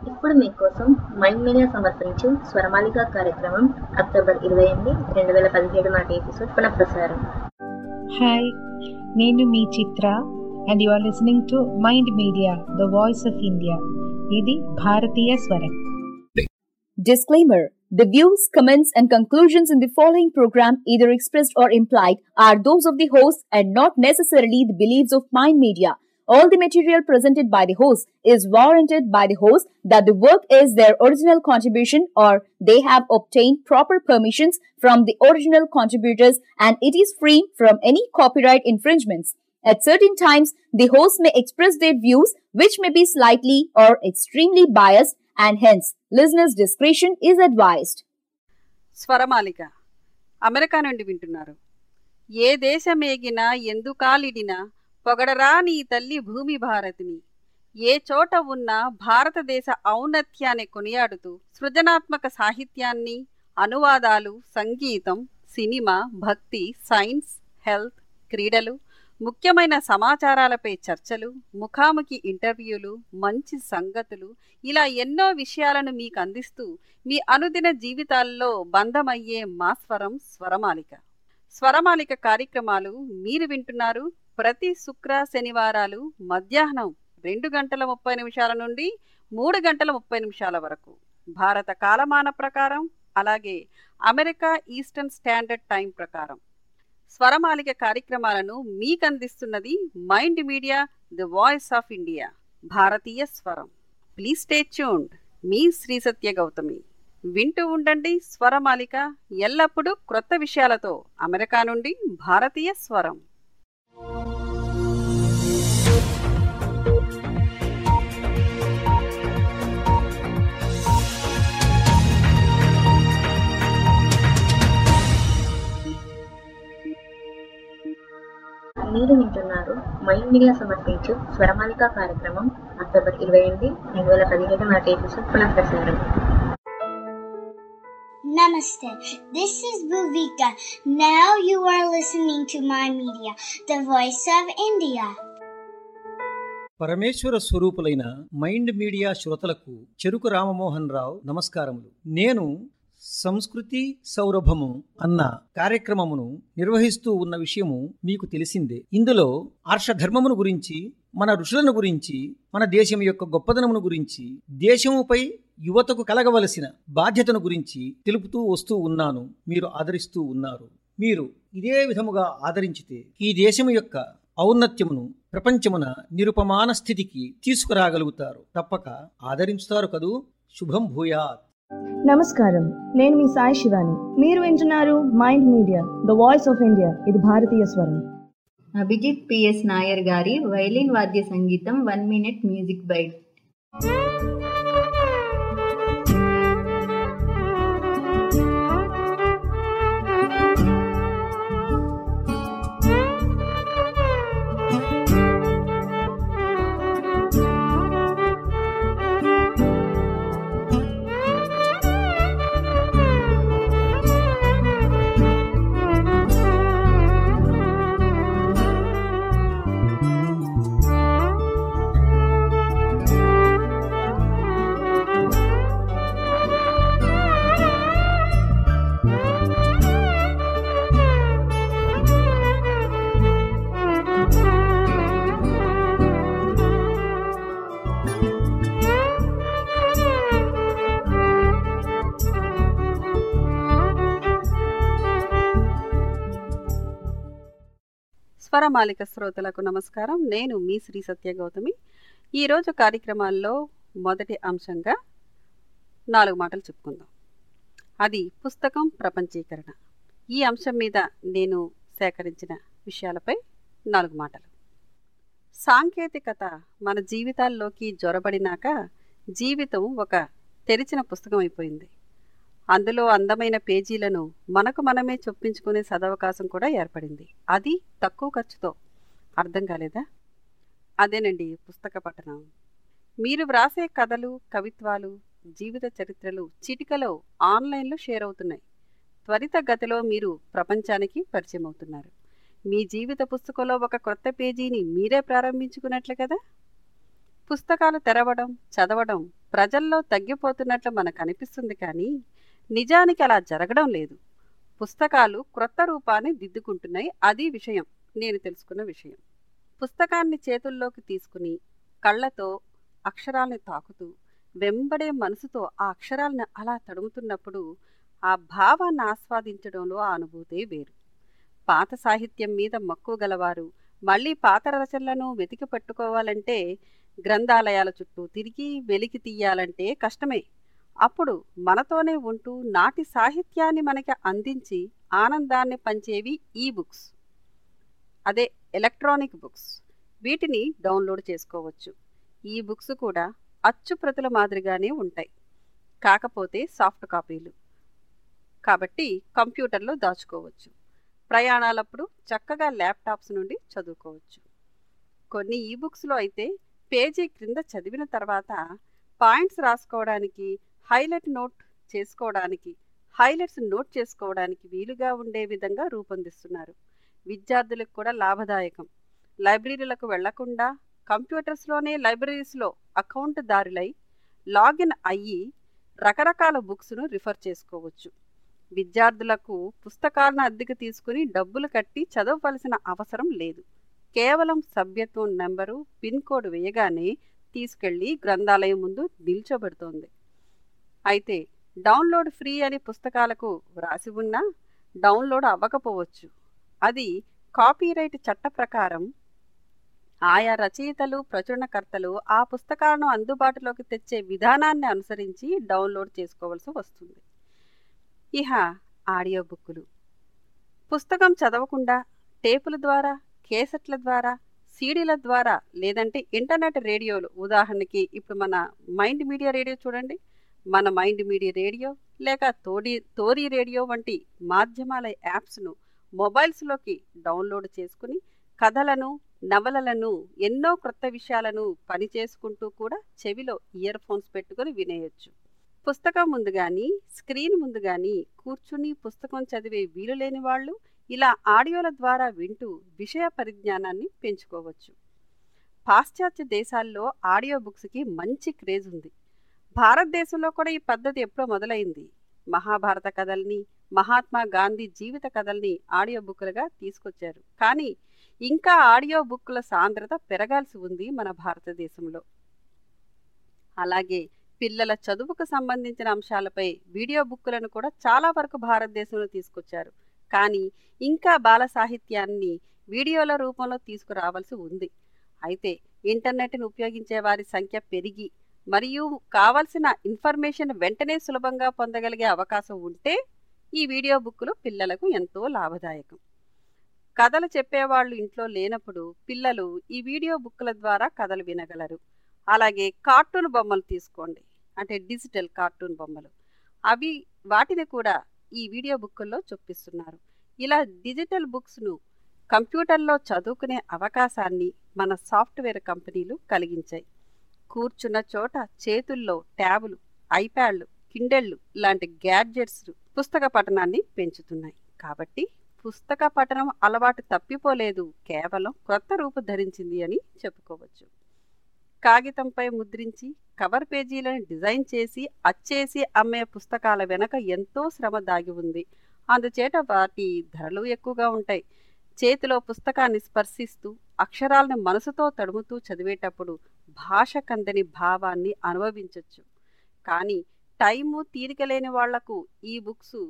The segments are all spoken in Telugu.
ఇప్పుడు మీకోసం మైండ్ మీడియా సమర్పించు స్వరమాలిక కార్యక్రమం అక్టోబర్ ఇరవై ఎనిమిది రెండు వేల పదిహేడు నాటి ఎపిసోడ్ పునఃప్రసారం హాయ్ నేను మీ Chitra and you are listening to Mind media the voice of India ఇది భారతీయ స్వరం Disclaimer The views, comments, and conclusions in the following program, either expressed or implied, are those of the host and not necessarily the beliefs of Mind Media. All the material presented by the host is warranted by the host that the work is their original contribution or they have obtained proper permissions from the original contributors and it is free from any copyright infringements. At certain times, the host may express their views which may be slightly or extremely biased and hence listeners' discretion is advised. Swaramalika America నుండి వింటున్నారు ఏ దేశమేగినా ఎందుకాలిడినా పొగడరా నీ తల్లి భూమి భారతిని ఏ చోట ఉన్నా భారతదేశ ఔన్నత్యాన్ని కొనియాడుతూ సృజనాత్మక సాహిత్యాన్ని అనువాదాలు సంగీతం సినిమా భక్తి సైన్స్ హెల్త్ క్రీడలు ముఖ్యమైన సమాచారాలపై చర్చలు ముఖాముఖి ఇంటర్వ్యూలు మంచి సంగతులు ఇలా ఎన్నో విషయాలను మీకు అందిస్తూ మీ అనుదిన జీవితాల్లో బంధమయ్యే మా స్వరం స్వరమాలిక స్వరమాలిక కార్యక్రమాలు మీరు వింటున్నారు ప్రతి శుక్ర శనివారాలు మధ్యాహ్నం రెండు గంటల ముప్పై నిమిషాల నుండి మూడు గంటల ముప్పై నిమిషాల వరకు భారత కాలమాన ప్రకారం అలాగే అమెరికా ఈస్టర్న్ స్టాండర్డ్ టైం ప్రకారం స్వరమాలిక కార్యక్రమాలను మీకు అందిస్తున్నది mind Media the voice of India భారతీయ స్వరం ప్లీజ్ స్టే ట్యూన్డ్ మీ శ్రీ సత్య గౌతమి వింటూ ఉండండి స్వరమాలిక ఎల్లప్పుడూ క్రొత్త విషయాలతో అమెరికా నుండి భారతీయ స్వరం మీరు వింటున్నారు మైండ్ మీడియా సమర్పించు స్వరమాలిక కార్యక్రమం అక్టోబర్ ఇరవై ఎనిమిది రెండు వేల పదిహేడు నాటి ఎపిసోడ్ పునఃప్రసారం Namaste. This is Bhuvika. Now you are listening to my media, the voice of India. పరమేశ్వర స్వరూపులైన మైండ్ మీడియా శ్రోతలకు చెరుకు రామమోహన్ రావు నమస్కారములు నేను సంస్కృతి సౌరభము అన్న కార్యక్రమమును నిర్వహిస్తూ ఉన్న విషయము మీకు తెలిసిందే ఇందులో ఆర్షధర్మమును గురించి మన ఋషులను గురించి మన దేశం యొక్క గొప్పదనమును గురించి దేశముపై యువతకు కలగవలసిన బాధ్యతను గురించి తెలుపుతూ వస్తూ ఉన్నాను మీరు ఆదరిస్తూ ఉన్నారు మీరు ఇదే విధముగా ఆదరించితే ఈ దేశము యొక్క ఔన్నత్యమును ప్రపంచమున నిరుపమాన స్థితికి తీసుకురాగలుగుతారు తప్పక ఆదరించుతారు కదూ శుభం భూయాత్ నమస్కారం నేను మీ సాయి శివాని మీరు వింటున్నారు Mind media the voice of India ఇది భారతీయ స్వరం అభిజిత్ పిఎస్ నాయర్ గారి వైలిన్ వాద్య సంగీతం one minute music bite Swaramalika శ్రోతలకు నమస్కారం నేను మీ శ్రీ సత్య గౌతమి ఈరోజు కార్యక్రమాల్లో మొదటి అంశంగా నాలుగు మాటలు చెప్పుకుందాం అది పుస్తకం ప్రపంచీకరణ ఈ అంశం మీద నేను సేకరించిన విషయాలపై నాలుగు మాటలు సాంకేతికత మన జీవితాల్లోకి జొరబడినాక జీవితం ఒక తెరిచిన పుస్తకం అయిపోయింది అందులో అందమైన పేజీలను మనకు మనమే చొప్పించుకునే సదవకాశం కూడా ఏర్పడింది అది తక్కువ ఖర్చుతో అర్థం కాలేదా అదేనండి పుస్తక పఠనం మీరు వ్రాసే కథలు కవిత్వాలు జీవిత చరిత్రలు చిటికలో ఆన్లైన్లో షేర్ అవుతున్నాయి త్వరిత గతిలో మీరు ప్రపంచానికి పరిచయం అవుతున్నారు మీ జీవిత పుస్తకంలో ఒక కొత్త పేజీని మీరే ప్రారంభించుకున్నట్లే కదా పుస్తకాలు తెరవడం చదవడం ప్రజల్లో తగ్గిపోతున్నట్లు మనకు అనిపిస్తుంది కానీ నిజానికి అలా జరగడం లేదు పుస్తకాలు క్రొత్త రూపాన్ని దిద్దుకుంటున్నాయి అది విషయం నేను తెలుసుకున్న విషయం పుస్తకాన్ని చేతుల్లోకి తీసుకుని కళ్ళతో అక్షరాల్ని తాకుతూ వెంబడే మనసుతో ఆ అక్షరాలను అలా తడుముతున్నప్పుడు ఆ భావాన్ని ఆస్వాదించడంలో ఆ అనుభూతే వేరు పాత సాహిత్యం మీద మక్కువ గలవారు మళ్ళీ పాత రచనలను వెతికి పట్టుకోవాలంటే గ్రంథాలయాల చుట్టూ తిరిగి వెలికి తీయాలంటే కష్టమే అప్పుడు మనతోనే ఉంటూ నాటి సాహిత్యాన్ని మనకి అందించి ఆనందాన్ని పంచేవి ఈ బుక్స్ అదే ఎలక్ట్రానిక్ బుక్స్ వీటిని డౌన్లోడ్ చేసుకోవచ్చు ఈ బుక్స్ కూడా అచ్చు ప్రతుల మాదిరిగానే ఉంటాయి కాకపోతే సాఫ్ట్ కాపీలు కాబట్టి కంప్యూటర్లో దాచుకోవచ్చు ప్రయాణాలప్పుడు చక్కగా ల్యాప్టాప్స్ నుండి చదువుకోవచ్చు కొన్ని ఈ బుక్స్లో అయితే పేజీ క్రింద చదివిన తర్వాత పాయింట్స్ రాసుకోవడానికి హైలైట్ నోట్ చేసుకోవడానికి హైలైట్స్ నోట్ చేసుకోవడానికి వీలుగా ఉండే విధంగా రూపొందిస్తున్నారు విద్యార్థులకు కూడా లాభదాయకం లైబ్రరీలకు వెళ్లకుండా కంప్యూటర్స్లోనే లైబ్రరీస్లో అకౌంట్ దారులై లాగిన్ అయ్యి రకరకాల బుక్స్ను రిఫర్ చేసుకోవచ్చు విద్యార్థులకు పుస్తకాలను అద్దెకు తీసుకుని డబ్బులు కట్టి చదవవలసిన అవసరం లేదు కేవలం సభ్యత్వం నెంబరు పిన్ కోడ్ వేయగానే తీసుకెళ్లి గ్రంథాలయం ముందు నిల్చోబెడుతోంది అయితే డౌన్లోడ్ ఫ్రీ అని పుస్తకాలకు వ్రాసి ఉన్నా డౌన్లోడ్ అవ్వకపోవచ్చు అది కాపీరైట్ చట్ట ప్రకారం ఆయా రచయితలు ప్రచురణకర్తలు ఆ పుస్తకాలను అందుబాటులోకి తెచ్చే విధానాన్ని అనుసరించి డౌన్లోడ్ చేసుకోవాల్సి వస్తుంది ఇహ ఆడియో బుక్కులు పుస్తకం చదవకుండా టేపుల ద్వారా కేసెట్ల ద్వారా సీడీల ద్వారా లేదంటే ఇంటర్నెట్ రేడియోలు ఉదాహరణకి ఇప్పుడు మన మైండ్ మీడియా రేడియో చూడండి మన మైండ్ మీడియా రేడియో లేక తోడి తోరీ రేడియో వంటి మాధ్యమాల యాప్స్ను మొబైల్స్లోకి డౌన్లోడ్ చేసుకుని కథలను నవలలను ఎన్నో క్రొత్త విషయాలను పని చేసుకుంటూ కూడా చెవిలో ఇయర్ ఫోన్స్ పెట్టుకుని వినేయొచ్చు పుస్తకం ముందు కానీ స్క్రీన్ ముందు కానీ కూర్చుని పుస్తకం చదివే వీలు లేని వాళ్ళు ఇలా ఆడియోల ద్వారా వింటూ విషయ పరిజ్ఞానాన్ని పెంచుకోవచ్చు పాశ్చాత్య దేశాల్లో ఆడియో బుక్స్కి మంచి క్రేజ్ ఉంది భారతదేశంలో కూడా ఈ పద్ధతి ఎప్పుడో మొదలైంది మహాభారత కథల్ని మహాత్మా గాంధీ జీవిత కథల్ని ఆడియో బుక్లుగా తీసుకొచ్చారు కానీ ఇంకా ఆడియో బుక్ల సాంద్రత పెరగాల్సి ఉంది మన భారతదేశంలో అలాగే పిల్లల చదువుకు సంబంధించిన అంశాలపై వీడియో బుక్కులను కూడా చాలా వరకు భారతదేశంలో తీసుకొచ్చారు కానీ ఇంకా బాల సాహిత్యాన్ని వీడియోల రూపంలో తీసుకురావాల్సి ఉంది అయితే ఇంటర్నెట్ను ఉపయోగించే వారి సంఖ్య పెరిగి మరియు కావలసిన ఇన్ఫర్మేషన్ వెంటనే సులభంగా పొందగలిగే అవకాశం ఉంటే ఈ వీడియో బుక్కులు పిల్లలకు ఎంతో లాభదాయకం కథలు చెప్పేవాళ్ళు ఇంట్లో లేనప్పుడు పిల్లలు ఈ వీడియో బుక్కుల ద్వారా కథలు వినగలరు అలాగే కార్టూన్ బొమ్మలు తీసుకోండి అంటే డిజిటల్ కార్టూన్ బొమ్మలు అవి వాటిని కూడా ఈ వీడియో బుక్కుల్లో చొప్పిస్తున్నారు ఇలా డిజిటల్ బుక్స్ను కంప్యూటర్లో చదువుకునే అవకాశాన్ని మన సాఫ్ట్వేర్ కంపెనీలు కలిగించాయి కూర్చున్న చోట చేతుల్లో ట్యాబులు ఐప్యాడ్లు కిండెళ్ళు లాంటి గ్యాడ్జెట్స్ పుస్తక పఠనాన్ని పెంచుతున్నాయి కాబట్టి పుస్తక పఠనం అలవాటు తప్పిపోలేదు కేవలం కొత్త రూపు ధరించింది అని చెప్పుకోవచ్చు కాగితంపై ముద్రించి కవర్ పేజీలను డిజైన్ చేసి అచ్చేసి అమ్మే పుస్తకాల వెనక ఎంతో శ్రమ దాగి ఉంది అందుచేత వాటి ధరలు ఎక్కువగా ఉంటాయి చేతిలో పుస్తకాన్ని స్పర్శిస్తూ అక్షరాలను మనసుతో తడుముతూ చదివేటప్పుడు భాష కందని భావాన్ని అనుభవించవచ్చు కానీ టైము తీరిక లేని వాళ్లకు ఈ బుక్స్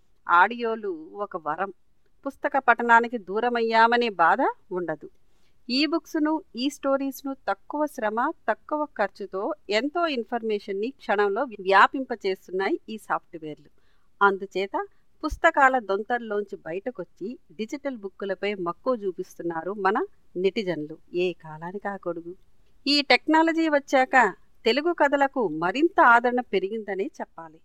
ఆడియోలు ఒక వరం పుస్తక పఠనానికి దూరమయ్యామనే బాధ ఉండదు ఈ బుక్స్ను ఈ స్టోరీస్ను తక్కువ శ్రమ తక్కువ ఖర్చుతో ఎంతో ఇన్ఫర్మేషన్ని క్షణంలో వ్యాపింపచేస్తున్నాయి ఈ సాఫ్ట్వేర్లు అందుచేత పుస్తకాల దొంతర్లోంచి బయటకొచ్చి డిజిటల్ బుక్కులపై మక్కువ చూపిస్తున్నారు మన నెటిజన్లు ఏ కాలానికి ఆ కొడుగు ఈ టెక్నాలజీ వచ్చాక తెలుగు కథలకు మరింత ఆదరణ పెరిగిందనే చెప్పాలి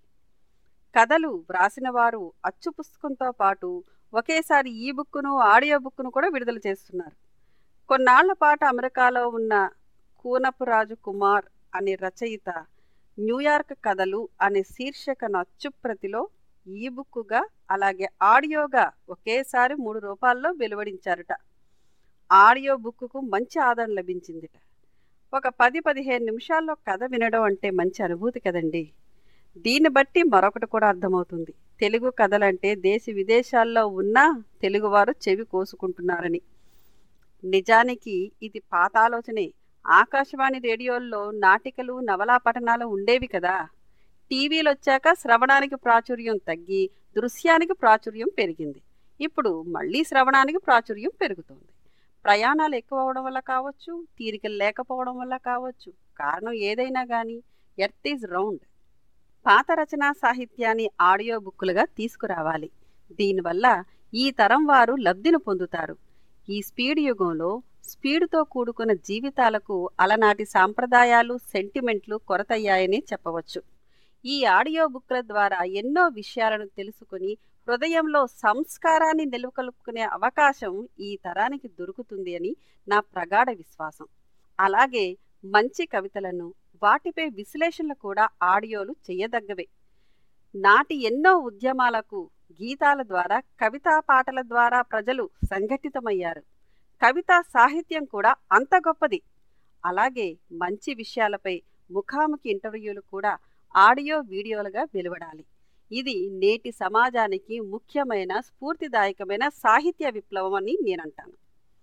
కథలు వ్రాసిన వారు అచ్చు పుస్తకంతో పాటు ఒకేసారి ఈ బుక్కును ఆడియో బుక్కును కూడా విడుదల చేస్తున్నారు కొన్నాళ్ల పాటు అమెరికాలో ఉన్న కూనపు రాజు కుమార్ అనే రచయిత న్యూయార్క్ కథలు అనే శీర్షికను అచ్చుప్రతిలో ఈ బుక్కుగా అలాగే ఆడియోగా ఒకేసారి మూడు రూపాల్లో వెలువడించారట ఆడియో బుక్కుకు మంచి ఆదరణ లభించిందిట ఒక పది పదిహేను నిమిషాల్లో కథ వినడం అంటే మంచి అనుభూతి కదండి దీన్ని బట్టి మరొకటి కూడా అర్థమవుతుంది తెలుగు కథలంటే దేశ విదేశాల్లో ఉన్న తెలుగువారు చెవి కోసుకుంటున్నారని నిజానికి ఇది పాత ఆలోచనే ఆకాశవాణి రేడియోల్లో నాటికలు నవలా పఠనాలు ఉండేవి కదా టీవీలు వచ్చాక శ్రవణానికి ప్రాచుర్యం తగ్గి దృశ్యానికి ప్రాచుర్యం పెరిగింది ఇప్పుడు మళ్ళీ శ్రవణానికి ప్రాచుర్యం పెరుగుతోంది ప్రయాణాలు ఎక్కువ అవడం వల్ల కావచ్చు తీరికలు లేకపోవడం వల్ల కావచ్చు కారణం ఏదైనా కానీ ఎర్త్ ఈజ్ రౌండ్ పాత రచనా సాహిత్యాన్ని ఆడియో బుక్కులుగా తీసుకురావాలి దీనివల్ల ఈ తరం వారు లబ్ధిని పొందుతారు ఈ స్పీడ్ యుగంలో స్పీడుతో కూడుకున్న జీవితాలకు అలనాటి సాంప్రదాయాలు సెంటిమెంట్లు కొరతయ్యాయని చెప్పవచ్చు ఈ ఆడియో బుక్ల ద్వారా ఎన్నో విషయాలను తెలుసుకుని హృదయంలో సంస్కారాన్ని నెలకొల్పుకునే అవకాశం ఈ తరానికి దొరుకుతుంది అని నా ప్రగాఢ విశ్వాసం అలాగే మంచి కవితలను వాటిపై విశ్లేషణలు కూడా ఆడియోలు చేయదగ్గవే నాటి ఎన్నో ఉద్యమాలకు గీతాల ద్వారా కవితా పాటల ద్వారా ప్రజలు సంఘటితమయ్యారు కవితా సాహిత్యం కూడా అంత గొప్పది అలాగే మంచి విషయాలపై ముఖాముఖి ఇంటర్వ్యూలు కూడా ఆడియో వీడియోలుగా వెలువడాలి ఇది నేటి సమాజానికి ముఖ్యమైన స్ఫూర్తిదాయకమైన సాహిత్య విప్లవం అని నేనంటాను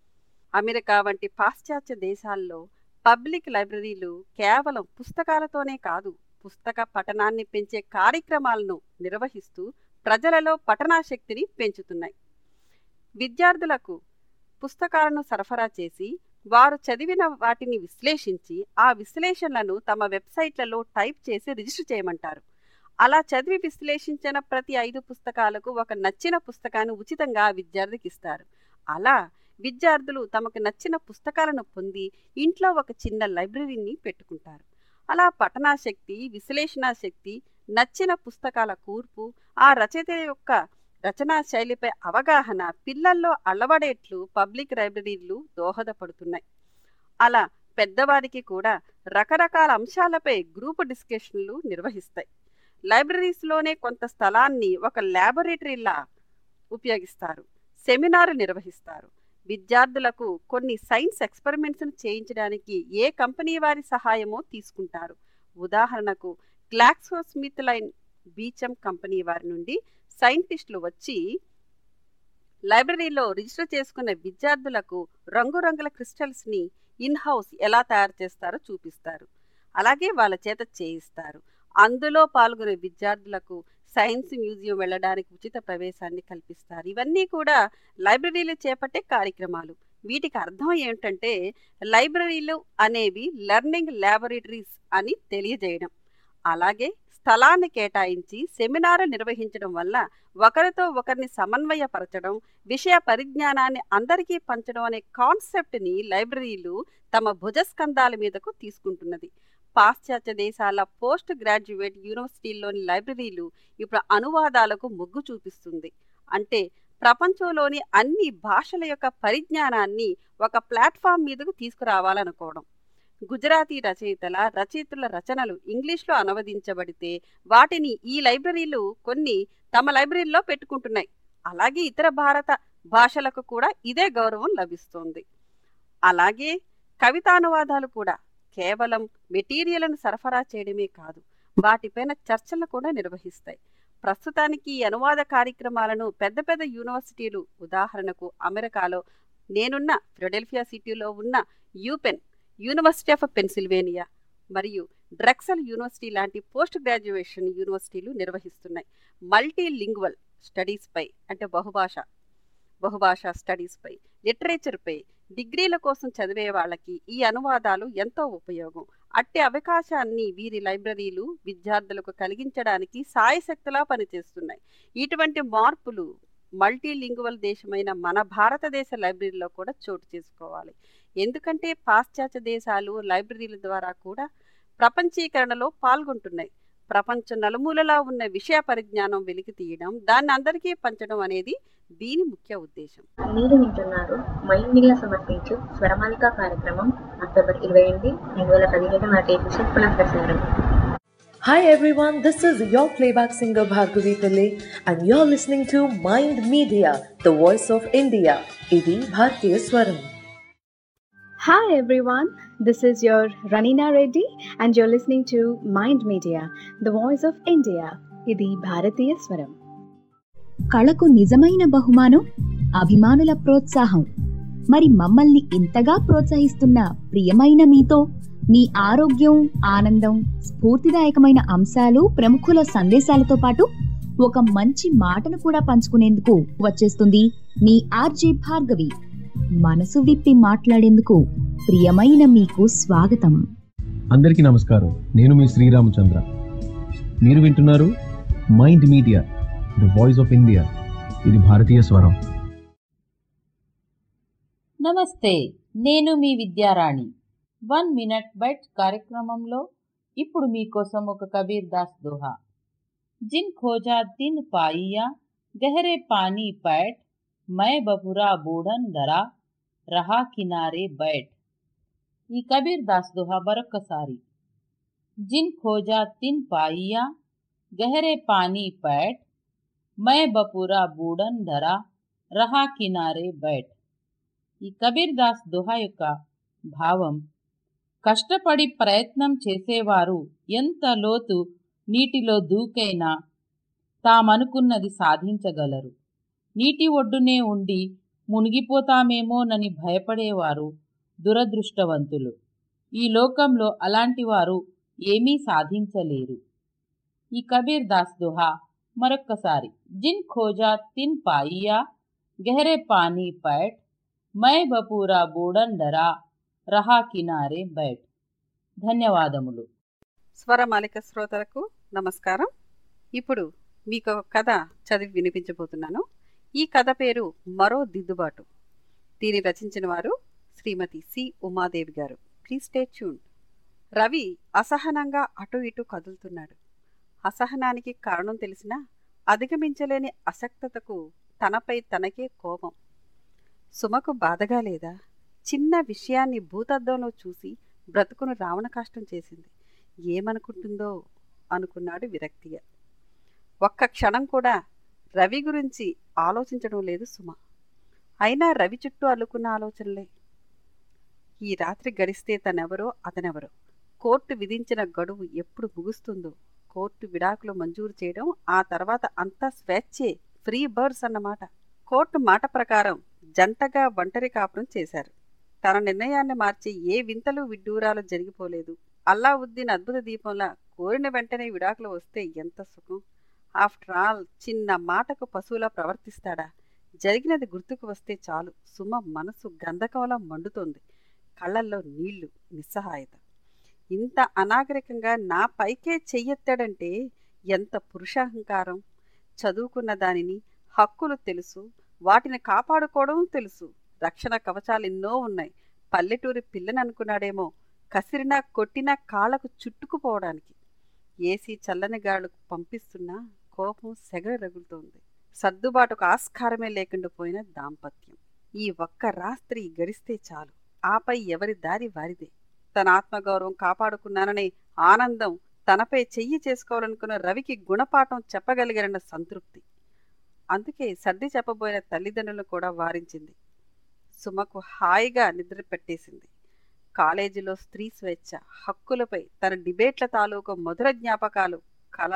అమెరికా వంటి పాశ్చాత్య దేశాల్లో పబ్లిక్ లైబ్రరీలు కేవలం పుస్తకాలతోనే కాదు పుస్తక పఠనాన్ని పెంచే కార్యక్రమాలను నిర్వహిస్తూ ప్రజలలో పఠనాశక్తిని పెంచుతున్నాయి విద్యార్థులకు పుస్తకాలను సరఫరా చేసి వారు చదివిన వాటిని విశ్లేషించి ఆ విశ్లేషణలను తమ వెబ్సైట్లలో టైప్ చేసి రిజిస్టర్ చేయమంటారు అలా చదివి విశ్లేషించిన ప్రతి ఐదు పుస్తకాలకు ఒక నచ్చిన పుస్తకాన్ని ఉచితంగా ఆ విద్యార్థికి ఇస్తారు అలా విద్యార్థులు తమకు నచ్చిన పుస్తకాలను పొంది ఇంట్లో ఒక చిన్న లైబ్రరీని పెట్టుకుంటారు అలా పఠనాశక్తి విశ్లేషణ శక్తి నచ్చిన పుస్తకాల కూర్పు ఆ రచయిత యొక్క రచనా శైలిపై అవగాహన పిల్లల్లో అలవడేట్లు పబ్లిక్ లైబ్రరీలు దోహదపడుతున్నాయి అలా పెద్దవారికి కూడా రకరకాల అంశాలపై గ్రూప్ డిస్కషన్లు నిర్వహిస్తాయి లైబ్రరీస్లోనే కొంత స్థలాన్ని ఒక ల్యాబొరేటరీలా ఉపయోగిస్తారు సెమినార్ నిర్వహిస్తారు విద్యార్థులకు కొన్ని సైన్స్ ఎక్స్పెరిమెంట్స్ను చేయించడానికి ఏ కంపెనీ వారి సహాయమో తీసుకుంటారు ఉదాహరణకు Glaxo Smith Kline Beecham company వారి నుండి సైంటిస్టులు వచ్చి లైబ్రరీలో రిజిస్టర్ చేసుకున్న విద్యార్థులకు రంగురంగుల క్రిస్టల్స్ని ఇన్ హౌస్ ఎలా తయారు చేస్తారో చూపిస్తారు అలాగే వాళ్ళ చేత చేయిస్తారు అందులో పాల్గొనే విద్యార్థులకు సైన్స్ మ్యూజియం వెళ్ళడానికి ఉచిత ప్రవేశాన్ని కల్పిస్తారు ఇవన్నీ కూడా లైబ్రరీలు చేపట్టే కార్యక్రమాలు వీటికి అర్థం ఏమిటంటే లైబ్రరీలు అనేవి లెర్నింగ్ ల్యాబొరేటరీస్ అని తెలియజేయడం అలాగే స్థలాన్ని కేటాయించి సెమినార్లు నిర్వహించడం వల్ల ఒకరితో ఒకరిని సమన్వయపరచడం విషయ పరిజ్ఞానాన్ని అందరికీ పంచడం అనే కాన్సెప్ట్ని లైబ్రరీలు తమ భుజస్కంధాల మీదకు తీసుకుంటున్నది పాశ్చాత్య దేశాల పోస్ట్ గ్రాడ్యుయేట్ యూనివర్సిటీల్లోని లైబ్రరీలు ఇప్పుడు అనువాదాలకు మొగ్గు చూపిస్తుంది అంటే ప్రపంచంలోని అన్ని భాషల యొక్క పరిజ్ఞానాన్ని ఒక ప్లాట్ఫామ్ మీదకు తీసుకురావాలనుకోవడం గుజరాతీ రచయితల రచయితల రచనలు ఇంగ్లీష్లో అనువదించబడితే వాటిని ఈ లైబ్రరీలు కొన్ని తమ లైబ్రరీలో పెట్టుకుంటున్నాయి అలాగే ఇతర భారత భాషలకు కూడా ఇదే గౌరవం లభిస్తుంది అలాగే కవితానువాదాలు కూడా కేవలం మెటీరియల్ను సరఫరా చేయడమే కాదు వాటిపైన చర్చలు కూడా నిర్వహిస్తాయి ప్రస్తుతానికి ఈ అనువాద కార్యక్రమాలను పెద్ద పెద్ద యూనివర్సిటీలు ఉదాహరణకు అమెరికాలో నేనున్న ఫిలడెల్ఫియా సిటీలో ఉన్న యూపెన్ యూనివర్సిటీ ఆఫ్ పెన్సిల్వేనియా మరియు డ్రక్సల్ యూనివర్సిటీ లాంటి పోస్ట్ గ్రాడ్యుయేషన్ యూనివర్సిటీలు నిర్వహిస్తున్నాయి మల్టీ లింగ్వల్ స్టడీస్పై అంటే బహుభాష బహుభాషా స్టడీస్పై లిటరేచర్పై డిగ్రీల కోసం చదివే వాళ్ళకి ఈ అనువాదాలు ఎంతో ఉపయోగం అట్టి అవకాశాన్ని వీరి లైబ్రరీలు విద్యార్థులకు కలిగించడానికి సాయశక్తిలా పనిచేస్తున్నాయి ఇటువంటి మార్పులు మల్టీలింగువల్ దేశమైన మన భారతదేశ లైబ్రరీలో కూడా చోటు చేసుకోవాలి ఎందుకంటే పాశ్చాత్య దేశాలు లైబ్రరీల ద్వారా కూడా ప్రపంచీకరణలో పాల్గొంటున్నాయి ప్రపంచ నలుమూలలా ఉన్న విషయ పరిజ్ఞానం వెలికి తీయడం దాన్ని అందరికీ పంచడం అనేది దీని ముఖ్య ఉద్దేశం మీరు వింటున్నారు మైండ్ మీడియా సమర్పించు స్వరమాలిక కార్యక్రమం అక్టోబర్ ఇరవై ఎనిమిది రెండు వేల పదిహేడు నాటి ఎపిసోడ్ పునఃప్రసారం Hi everyone, this is your playback singer Bhargavi Pillai and you're listening to Mind Media, the voice of India. Idi Bhartiya Swaram. Hi everyone, this is your Ranina Reddy and you're listening to Mind Media, the voice of India. ఇది భారతీయ స్వరం కళకు నిజమైన బహుమానం అభిమానుల ప్రోత్సాహం మరి మమ్మల్ని ఇంతగా ప్రోత్సహిస్తున్న ప్రియమైన మీతో మీ ఆరోగ్యం ఆనందం స్ఫూర్తిదాయకమైన అంశాలు ప్రముఖుల సందేశాలతో పాటు ఒక మంచి మాటను కూడా పంచుకునేందుకు వచ్చేస్తుంది మీ ఆర్జే భార్గవి మనసు విప్పి మాట్లాడేందుకు ప్రియమైన మీకు స్వాగతం అందరికీ నమస్కారం నేను మీ శ్రీరామచంద్ర మీరు వింటున్నారు Mind media the voice of India ఇది భారతీయ స్వరం నమస్తే నేను మీ విద్యారాణి వన్ మినిట్ బైట్ కార్యక్రమంలో ఇప్పుడు మీకోసం ఒక కబీర్ దాస్ దోహా జిన్ ఖోజా దిన్ పాయియా గహరే పానీ పైట్ మై బపురా బూఢన్ దరా రహా కినారే బైట్ ఈ కబీర్ దాస్ దోహా మరొక్కసారి జిన్ ఖోజా తిన్ పాయియా గహరే పానీ పైట్ మై బపురా బూఢన్ ధరా రహా కినారే బైట్ ఈ కబీర్ దాస్ దోహా యొక్క భావం కష్టపడి ప్రయత్నం చేసేవారు ఎంత లోతు నీటిలో దూకైనా తామనుకున్నది సాధించగలరు నీటి ఒడ్డునే ఉండి మునిగిపోతామేమోనని భయపడేవారు దురదృష్టవంతులు ఈ లోకంలో అలాంటి వారు ఏమీ సాధించలేరు ఈ కబీర్ దాస్ దోహా మరొక్కసారి జిన్ ఖోజా తిన్ పాయియా గహరే పానీ పైట్ మై బపూరా బూడన్ డరా రహా కినారే బైట్ ధన్యవాదములు స్వరమాలిక శ్రోతలకు నమస్కారం ఇప్పుడు మీకు ఒక కథ చదివి వినిపించబోతున్నాను ఈ కథ పేరు మరో దిద్దుబాటు దీన్ని రచించిన వారు శ్రీమతి సి ఉమాదేవి గారు ప్లీజ్ స్టే ట్యూన్ రవి అసహనంగా అటు ఇటు కదులుతున్నాడు అసహనానికి కారణం తెలిసినా అధిగమించలేని అసక్తతకు తనపై తనకే కోపం సుమకు బాధగా లేదా చిన్న విషయాన్ని భూతద్దంలో చూసి బ్రతుకును రావణ కష్టం చేసింది ఏమనుకుంటుందో అనుకున్నాడు విరక్తిగా ఒక్క క్షణం కూడా రవి గురించి ఆలోచించడం లేదు సుమ అయినా రవి చుట్టూ అల్లుకున్న ఆలోచనలే ఈ రాత్రి గడిస్తే తనెవరో అతనెవరో కోర్టు విధించిన గడువు ఎప్పుడు ముగుస్తుందో కోర్టు విడాకులు మంజూరు చేయడం ఆ తర్వాత అంతా స్వేచ్ఛే ఫ్రీ బర్డ్స్ అన్నమాట కోర్టు మాట ప్రకారం జంటగా ఒంటరి కాపురం చేశారు తన నిర్ణయాన్ని మార్చి ఏ వింతలు విడ్డూరాలు జరిగిపోలేదు అల్లావుద్దీన్ అద్భుత దీపంలా కోరిన వెంటనే విడాకులు వస్తే ఎంత సుఖం ఆఫ్టర్ ఆల్ చిన్న మాటకు పశువులా ప్రవర్తిస్తాడా జరిగినది గుర్తుకు వస్తే చాలు సుమ మనసు గంధకంలా మండుతోంది కళ్ళల్లో నీళ్లు నిస్సహాయత ఇంత అనాగరికంగా నా పైకే చెయ్యెత్తాడంటే ఎంత పురుషాహంకారం చదువుకున్న దానిని హక్కులు తెలుసు వాటిని కాపాడుకోవడం తెలుసు రక్షణ కవచాలు ఎన్నో ఉన్నాయి పల్లెటూరి పిల్లని అనుకున్నాడేమో కసిరినా కొట్టినా కాళ్ళకు చుట్టుకుపోవడానికి ఏసీ చల్లని గాళ్ళు పంపిస్తున్నా కోపం సెగ రగులుతోంది సర్దుబాటుకు ఆస్కారమే లేకుండా పోయిన దాంపత్యం ఈ ఒక్క రాత్రి గడిస్తే చాలు ఆపై ఎవరి దారి వారిదే తన ఆత్మగౌరవం కాపాడుకున్నాననే ఆనందం తనపై చెయ్యి చేసుకోవాలనుకున్న రవికి గుణపాఠం చెప్పగలిగారన్న సంతృప్తి అందుకే సర్ది చెప్పబోయిన తల్లిదండ్రులను కూడా వారించింది సుమకు హాయిగా నిద్ర పెట్టేసింది కాలేజీలో స్త్రీ స్వేచ్ఛ హక్కులపై తన డిబేట్ల తాలూకు మధుర జ్ఞాపకాలు కల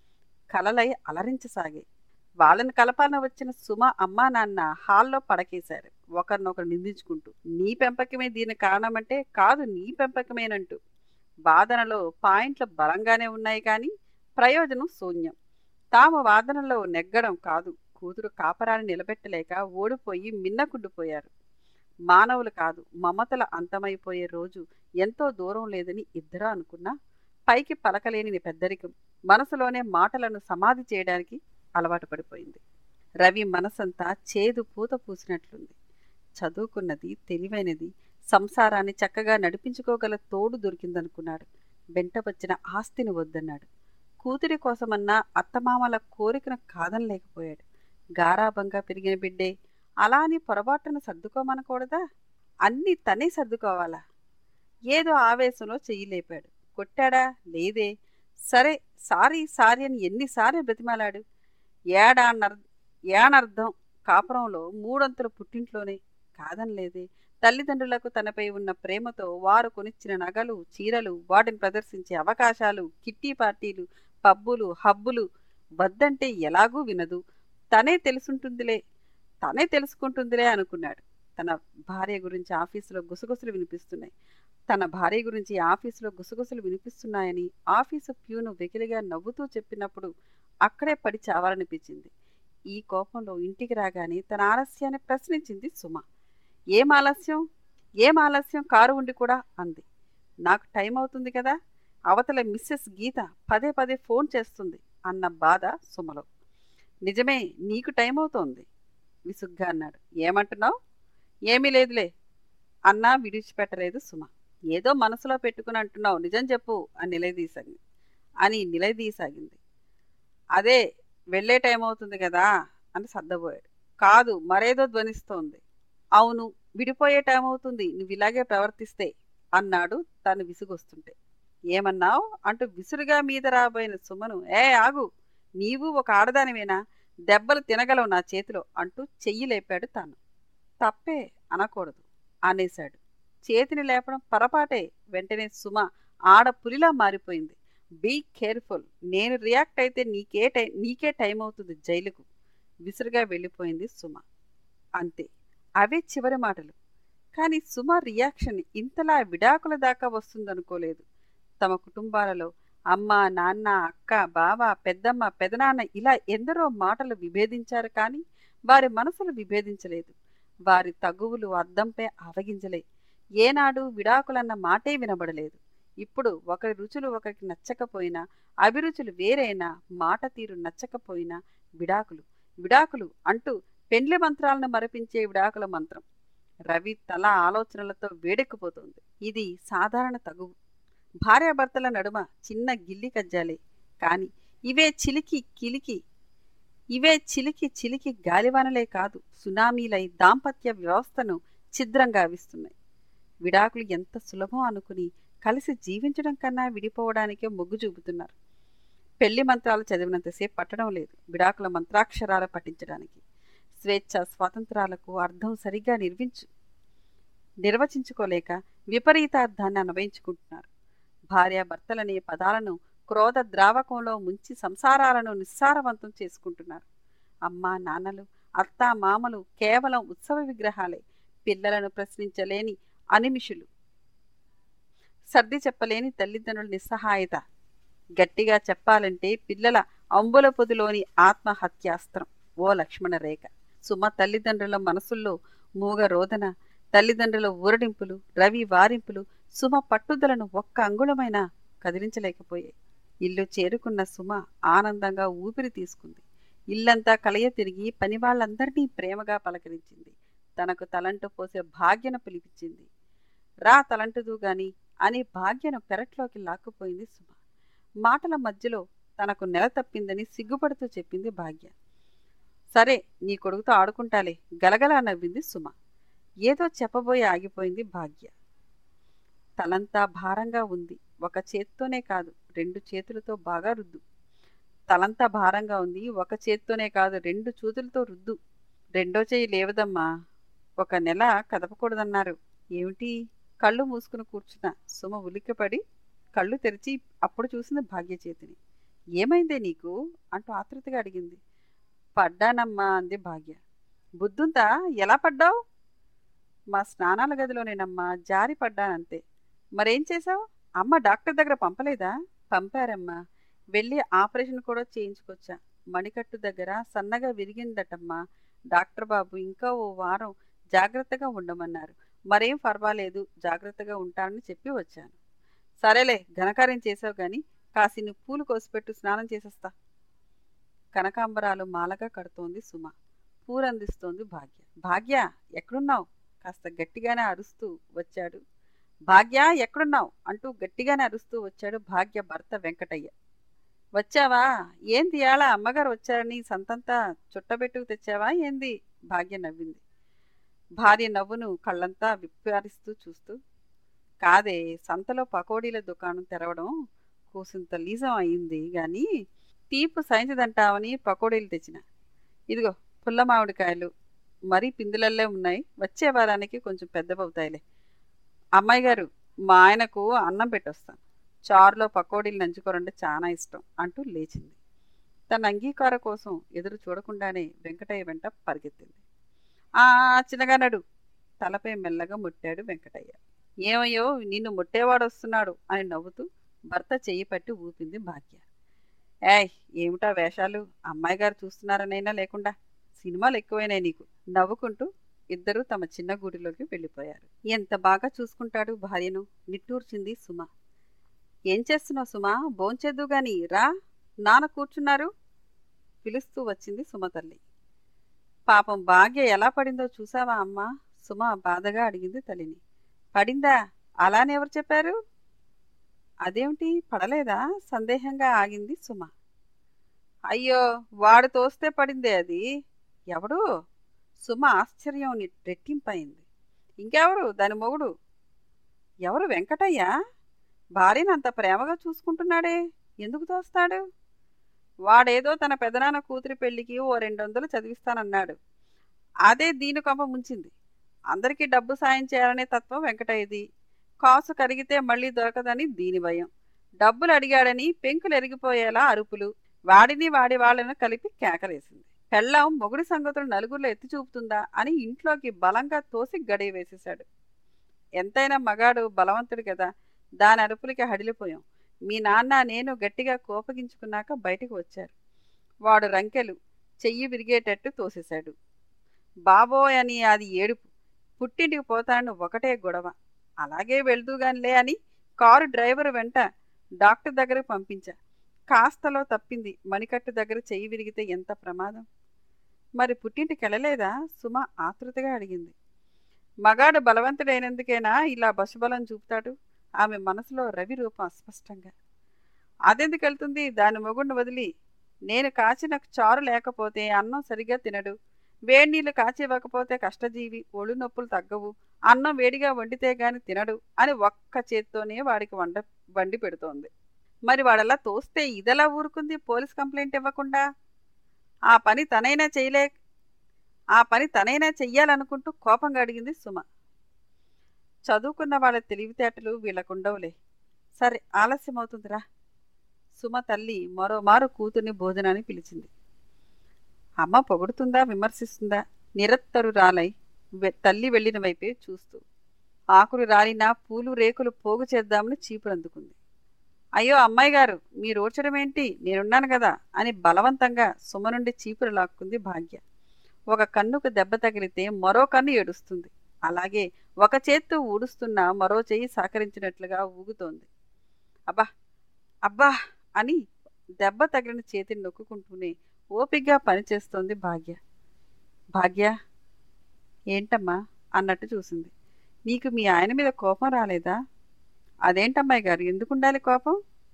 కలలై అలరించసాగాయి వాళ్ళని కలపాలని వచ్చిన సుమ అమ్మా నాన్న హాల్లో పడకేశారు ఒకరినొకరు నిందించుకుంటూ నీ పెంపకమే దీని కారణమంటే కాదు నీ పెంపకమేనంటూ వాదనలో పాయింట్లు బలంగానే ఉన్నాయి కానీ ప్రయోజనం శూన్యం తాము వాదనలో నెగ్గడం కాదు కూతురు కాపరాన్ని నిలబెట్టలేక ఓడిపోయి మిన్నకుండిపోయారు మానవులు కాదు మమతల అంతమైపోయే రోజు ఎంతో దూరం లేదని ఇద్దరు అనుకున్నా పైకి పలకలేని పెద్దరికం మనసులోనే మాటలను సమాధి చేయడానికి అలవాటు పడిపోయింది రవి మనసంతా చేదు పూత పూసినట్లుంది చదువుకున్నది తెలివైనది సంసారాన్ని చక్కగా నడిపించుకోగల తోడు దొరికిందనుకున్నాడు వెంట వచ్చిన ఆస్తిని వద్దన్నాడు కూతురి కోసమన్నా అత్తమామల కోరికను కాదనలేకపోయాడు గారాభంగా పెరిగిన బిడ్డే అలా అని పొరపాటును సర్దుకోమనకూడదా అన్నీ తనే సర్దుకోవాలా ఏదో ఆవేశంలో చెయ్యిలేపాడు కొట్టాడా లేదే సరే సారీ సారీ అని ఎన్నిసార్లు బ్రతిమాలాడు ఏడానర్ ఏనర్థం కాపురంలో మూడొంతుల పుట్టింట్లోనే కాదనలేదే తల్లిదండ్రులకు తనపై ఉన్న ప్రేమతో వారు కొనిచ్చిన నగలు చీరలు వాటిని ప్రదర్శించే అవకాశాలు కిట్టి పార్టీలు పబ్బులు హబ్బులు వద్దంటే ఎలాగూ వినదు తనే తెలుసుంటుందిలే తనే తెలుసుకుంటుందిలే అనుకున్నాడు తన భార్య గురించి ఆఫీసులో గుసగుసలు వినిపిస్తున్నాయి తన భార్య గురించి ఆఫీసులో గుసగుసలు వినిపిస్తున్నాయని ఆఫీసు ప్యూను వెకిలిగా నవ్వుతూ చెప్పినప్పుడు అక్కడే పడి చావాలనిపించింది ఈ కోపంలో ఇంటికి రాగానే తన ఆలస్యాన్ని ప్రశ్నించింది సుమ ఏం ఆలస్యం ఏం ఆలస్యం కారు ఉండి కూడా అంది నాకు టైం అవుతుంది కదా అవతల మిస్సెస్ గీత పదే పదే ఫోన్ చేస్తుంది అన్న బాధ సుమలో నిజమే నీకు టైం అవుతోంది విసుగ్గా అన్నాడు ఏమంటున్నావు ఏమీ లేదులే అన్నా విడిచిపెట్టలేదు సుమ ఏదో మనసులో పెట్టుకుని అంటున్నావు నిజం చెప్పు అని నిలదీసాగింది అని నిలదీసాగింది అదే వెళ్ళే టైం అవుతుంది కదా అని సర్దబోయాడు కాదు మరేదో ధ్వనిస్తోంది అవును విడిపోయే టైం అవుతుంది నువ్వు ఇలాగే ప్రవర్తిస్తే అన్నాడు తను విసుగొస్తుంటే ఏమన్నావు అంటూ విసురుగా మీద రాబోయిన సుమను ఏ ఆగు నీవు ఒక ఆడదానివేనా దెబ్బలు తినగలవు నా చేతిలో అంటూ చెయ్యి లేపాడు తాను తప్పే అనకూడదు అనేశాడు చేతిని లేపడం పొరపాటే వెంటనే సుమ ఆడ పులిలా మారిపోయింది బీ కేర్ఫుల్ నేను రియాక్ట్ అయితే నీకే టైం నీకే టైం అవుతుంది జైలుకు విసురుగా వెళ్ళిపోయింది సుమ అంతే అవే చివరి మాటలు కానీ సుమ రియాక్షన్ ఇంతలా విడాకుల దాకా వస్తుందనుకోలేదు తమ కుటుంబాలలో అమ్మ నాన్న అక్క బావ పెద్దమ్మ పెదనాన్న ఇలా ఎందరో మాటలు విభేదించారు కానీ వారి మనసులు విభేదించలేదు వారి తగువులు అద్దంపై ఆవగించలే ఏనాడు విడాకులన్న మాటే వినబడలేదు ఇప్పుడు ఒకరి రుచులు ఒకరికి నచ్చకపోయినా అభిరుచులు వేరైనా మాట తీరు నచ్చకపోయినా విడాకులు విడాకులు అంటూ పెండ్లి మంత్రాలను మరపించే విడాకుల మంత్రం రవి తల ఆలోచనలతో వేడెక్కిపోతుంది ఇది సాధారణ తగువు భార్యాభర్తల నడుమ చిన్న గిల్లి కజ్జాలే కాని ఇవే చిలికి కిలికి ఇవే చిలికి చిలికి గాలివానలే కాదు సునామీలై దాంపత్య వ్యవస్థను ఛిద్రంగా గావిస్తున్నాయి విడాకులు ఎంత సులభం అనుకుని కలిసి జీవించడం కన్నా విడిపోవడానికే మొగ్గు చూపుతున్నారు పెళ్లి మంత్రాలు చదివినంతసేపు పట్టడం లేదు విడాకుల మంత్రాక్షరాలు పఠించడానికి స్వేచ్ఛ స్వాతంత్రాలకు అర్థం సరిగ్గా నిర్వించు నిర్వచించుకోలేక విపరీతార్థాన్ని అన్వయించుకుంటున్నారు భార్యాభర్తలనే పదాలను క్రోధ ద్రావకంలో ముంచి సంసారాలను నిస్సారవంతం చేసుకుంటున్నారు అమ్మా నాన్నలు అత్తా మామలు కేవలం ఉత్సవ విగ్రహాలే పిల్లలను ప్రశ్నించలేని అనిమిషులు సర్ది చెప్పలేని తల్లిదండ్రుల నిస్సహాయత గట్టిగా చెప్పాలంటే పిల్లల అంబుల పొదిలోని ఆత్మహత్యాస్త్రం ఓ లక్ష్మణ రేఖ సుమ తల్లిదండ్రుల మనసుల్లో మూగ రోదన తల్లిదండ్రుల ఊరడింపులు రవి వారింపులు సుమ పట్టుదలను ఒక్క అంగుళమైనా కదిలించలేకపోయాయి ఇల్లు చేరుకున్న సుమ ఆనందంగా ఊపిరి తీసుకుంది ఇల్లంతా కలయ తిరిగి పనివాళ్లందరినీ ప్రేమగా పలకరించింది తనకు తలంటు పోసే భాగ్యను పిలిపించింది రా తలంటుదు గాని అని భాగ్యను పెరట్లోకి లాక్కుపోయింది సుమ మాటల మధ్యలో తనకు నెల తప్పిందని సిగ్గుపడుతూ చెప్పింది భాగ్య సరే నీ కొడుకుతో ఆడుకుంటాలే గలగలా నవ్వింది సుమ ఏదో చెప్పబోయి ఆగిపోయింది భాగ్య తలంతా భారంగా ఉంది ఒక చేత్తోనే కాదు రెండు చేతులతో బాగా రుద్దు తలంతా భారంగా ఉంది ఒక చేత్తోనే కాదు రెండు చేతులతో రుద్దు రెండో చెయ్యి లేవదమ్మా ఒక నెల కదపకూడదన్నారు ఏమిటి కళ్ళు మూసుకుని కూర్చున్న సుమ ఉలిక్కిపడి కళ్ళు తెరిచి అప్పుడు చూసింది భాగ్య చేతిని ఏమైందే నీకు అంటూ ఆతృతగా అడిగింది పడ్డానమ్మా అంది భాగ్య బుద్ధుంతా ఎలా పడ్డావు మా స్నానాల గదిలోనేనమ్మా జారి పడ్డానంతే మరేం చేసావు అమ్మ డాక్టర్ దగ్గర పంపలేదా పంపారమ్మా వెళ్ళి ఆపరేషన్ కూడా చేయించుకొచ్చా మణికట్టు దగ్గర సన్నగా విరిగిందటమ్మా డాక్టర్ బాబు ఇంకా ఓ వారం జాగ్రత్తగా ఉండమన్నారు మరేం పర్వాలేదు జాగ్రత్తగా ఉంటానని చెప్పి వచ్చాను సరేలే ఘనకార్యం చేసావు గాని కాసిని పూలు కోసిపెట్టు స్నానం చేసేస్తా కనకాంబరాలు మాలగా కడుతోంది సుమ పూరందిస్తోంది భాగ్య భాగ్య ఎక్కడున్నావు కాస్త గట్టిగానే అరుస్తూ వచ్చాడు భాగ్య ఎక్కడున్నావు అంటూ గట్టిగానే అరుస్తూ వచ్చాడు భాగ్య భర్త వెంకటయ్య వచ్చావా ఏంది ఇయాల అమ్మగారు వచ్చారని సంతంతా చుట్టబెట్టుకు తెచ్చావా ఏంది భాగ్య నవ్వింది భార్య నవ్వును కళ్ళంతా విప్పారిస్తూ చూస్తూ కాదే సంతలో పకోడీల దుకాణం తెరవడం కూసింత లీజం అయింది గాని తీపు సైంచదంటావని పకోడీలు తెచ్చిన ఇదిగో పుల్ల మామిడికాయలు మరీ పిందులల్లే ఉన్నాయి వచ్చే వారానికి కొంచెం పెద్దవవుతాయిలే అమ్మాయి గారు మా ఆయనకు అన్నం పెట్టొస్తాను చారులో పకోడీలు నంచుకోరంటే చాలా ఇష్టం అంటూ లేచింది తన అంగీకార కోసం ఎదురు చూడకుండానే వెంకటయ్య వెంట పరిగెత్తింది ఆ చిన్నగా నడు తలపై మెల్లగా ముట్టాడు వెంకటయ్య ఏమయ్యో నిన్ను ముట్టేవాడు వస్తున్నాడు అని నవ్వుతూ భర్త చెయ్యి పట్టి ఊపింది భాగ్య ఏయ్ ఏమిటా వేషాలు అమ్మాయి గారు చూస్తున్నారనైనా లేకుండా సినిమాలు ఎక్కువైనాయి నీకు నవ్వుకుంటూ ఇద్దరూ తమ చిన్న గూటిలోకి వెళ్ళిపోయారు ఎంత బాగా చూసుకుంటాడు భార్యను నిట్టూర్చింది సుమ ఏం చేస్తున్నావు సుమ భోంచేద్దు గాని రా నాన్న కూర్చున్నారు పిలుస్తూ వచ్చింది సుమ తల్లి పాపం భాగ్య ఎలా పడిందో చూసావా అమ్మా సుమ బాధగా అడిగింది తల్లిని పడిందా అలానే ఎవరు చెప్పారు అదేమిటి పడలేదా సందేహంగా ఆగింది సుమ అయ్యో వాడు తోస్తే పడిందే అది ఎవడు సుమ ఆశ్చర్యం ని- రెట్టింపయింది ఇంకెవరు దాని మొగుడు ఎవరు వెంకటయ్య భార్యను అంత ప్రేమగా చూసుకుంటున్నాడే ఎందుకు తోస్తాడు వాడేదో తన పెదనాన్న కూతురి పెళ్లికి ఓ రెండు వందలు చదివిస్తానన్నాడు అదే దీని కొంప ముంచింది అందరికీ డబ్బు సాయం చేయాలనే తత్వం వెంకటయ్యది కాసు కరిగితే మళ్ళీ దొరకదని దీని భయం డబ్బులు అడిగాడని పెంకులు ఎరిగిపోయేలా అరుపులు వాడిని వాడి వాళ్ళను కలిపి కేకలేసింది పెళ్ళం మొగుడి సంగతులు నలుగురిలో ఎత్తి చూపుతుందా అని ఇంట్లోకి బలంగా తోసి గడియ వేసేశాడు ఎంతైనా మగాడు బలవంతుడు కదా దాని అరుపులకి హడిలిపోయాం మీ నాన్న నేను గట్టిగా కోపగించుకున్నాక బయటకు వచ్చారు వాడు రంకెలు చెయ్యి విరిగేటట్టు తోసేశాడు బాబోయ్ అని అది ఏడుపు పుట్టింటికి పోతాను ఒకటే గొడవ అలాగే వెళ్తూగానిలే అని కారు డ్రైవర్ వెంట డాక్టర్ దగ్గరకు పంపించా కాస్తలో తప్పింది మణికట్టు దగ్గర చెయ్యి విరిగితే ఎంత ప్రమాదం మరి పుట్టింటికి వెళ్ళలేదా సుమ ఆతృతగా అడిగింది మగాడు బలవంతుడైనందుకేనా ఇలా బసుబలం చూపుతాడు ఆమె మనసులో రవి రూపం అస్పష్టంగా అదెందుకు వెళ్తుంది దాని మొగుడిని వదిలి నేను కాచిన చారు లేకపోతే అన్నం సరిగా తినడు వేడి నీళ్లు కాచివ్వకపోతే కష్టజీవి ఒళ్ళు నొప్పులు తగ్గవు అన్నం వేడిగా వండితే గాని తినడు అని ఒక్క చేత్తోనే వాడికి వండ వండి పెడుతోంది మరి వాడలా తోస్తే ఇదెలా ఊరుకుంది పోలీస్ కంప్లైంట్ ఇవ్వకుండా ఆ పని తనైనా చేయలే ఆ పని తనైనా చెయ్యాలనుకుంటూ కోపంగా అడిగింది సుమ చదువుకున్న వాళ్ళ తెలివితేటలు వీళ్ళకుండవులే సరే ఆలస్యం అవుతుందిరా సుమ తల్లి మరోమారు కూతుర్ని భోజనాన్ని పిలిచింది అమ్మ పొగుడుతుందా విమర్శిస్తుందా నిరత్తరురాలై వె- తల్లి వెళ్ళిన వైపే చూస్తూ ఆకులు రాలినా పూలు రేకులు పోగు చేద్దామని చీపురు అందుకుంది అయ్యో అమ్మాయి గారు మీరు ఓడ్చడమేంటి నేనున్నాను కదా అని బలవంతంగా సుమ నుండి చీపురు లాక్కుంది భాగ్య ఒక కన్నుకు దెబ్బ తగిలితే మరో కన్ను ఏడుస్తుంది అలాగే ఒక చేత్తో ఊడుస్తున్న మరో చెయ్యి సహకరించినట్లుగా ఊగుతోంది అబ్బా అబ్బా అని దెబ్బ తగిలిన చేతిని నొక్కుంటూనే ఓపిగ్గా పనిచేస్తోంది భాగ్య భాగ్య ఏంటమ్మా అన్నట్టు చూసింది నీకు మీ ఆయన మీద కోపం రాలేదా అదేంటమ్మాయి గారు ఎందుకు ఉండాలి కోపం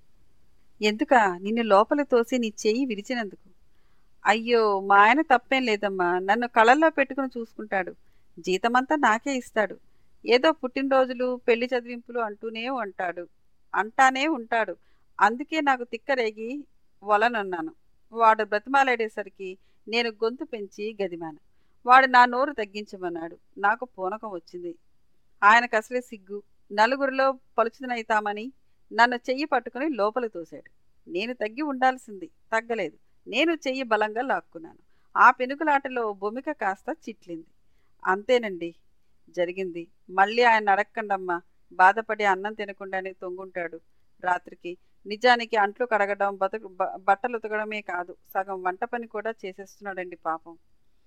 ఎందుక నిన్ను లోపల తోసి నీ చెయ్యి విరిచినందుకు అయ్యో మా ఆయన తప్పేం లేదమ్మా నన్ను కళ్ళల్లో పెట్టుకుని చూసుకుంటాడు జీతమంతా నాకే ఇస్తాడు ఏదో పుట్టినరోజులు పెళ్లి చదివింపులు అంటూనే ఉంటాడు అంటానే ఉంటాడు అందుకే నాకు తిక్కరేగి వలనన్నాను వాడు బ్రతిమాలాడేసరికి నేను గొంతు పెంచి గదిమాను వాడు నా నోరు తగ్గించమన్నాడు నాకు పూనకం వచ్చింది ఆయనకు అసలే సిగ్గు నలుగురిలో పలుచునైతామని నన్ను చెయ్యి పట్టుకుని లోపల తోశాడు నేను తగ్గి ఉండాల్సింది తగ్గలేదు నేను చెయ్యి బలంగా లాక్కున్నాను ఆ పెనుకులాటలో బొమిక కాస్త చిట్లింది అంతేనండి జరిగింది మళ్ళీ ఆయన అడగకండమ్మా బాధపడి అన్నం తినకుండానే తొంగుంటాడు రాత్రికి నిజానికి అంట్లు కడగడం బతక బ- బట్టలు ఉతకడమే కాదు సగం వంట పని కూడా చేసేస్తున్నాడండి పాపం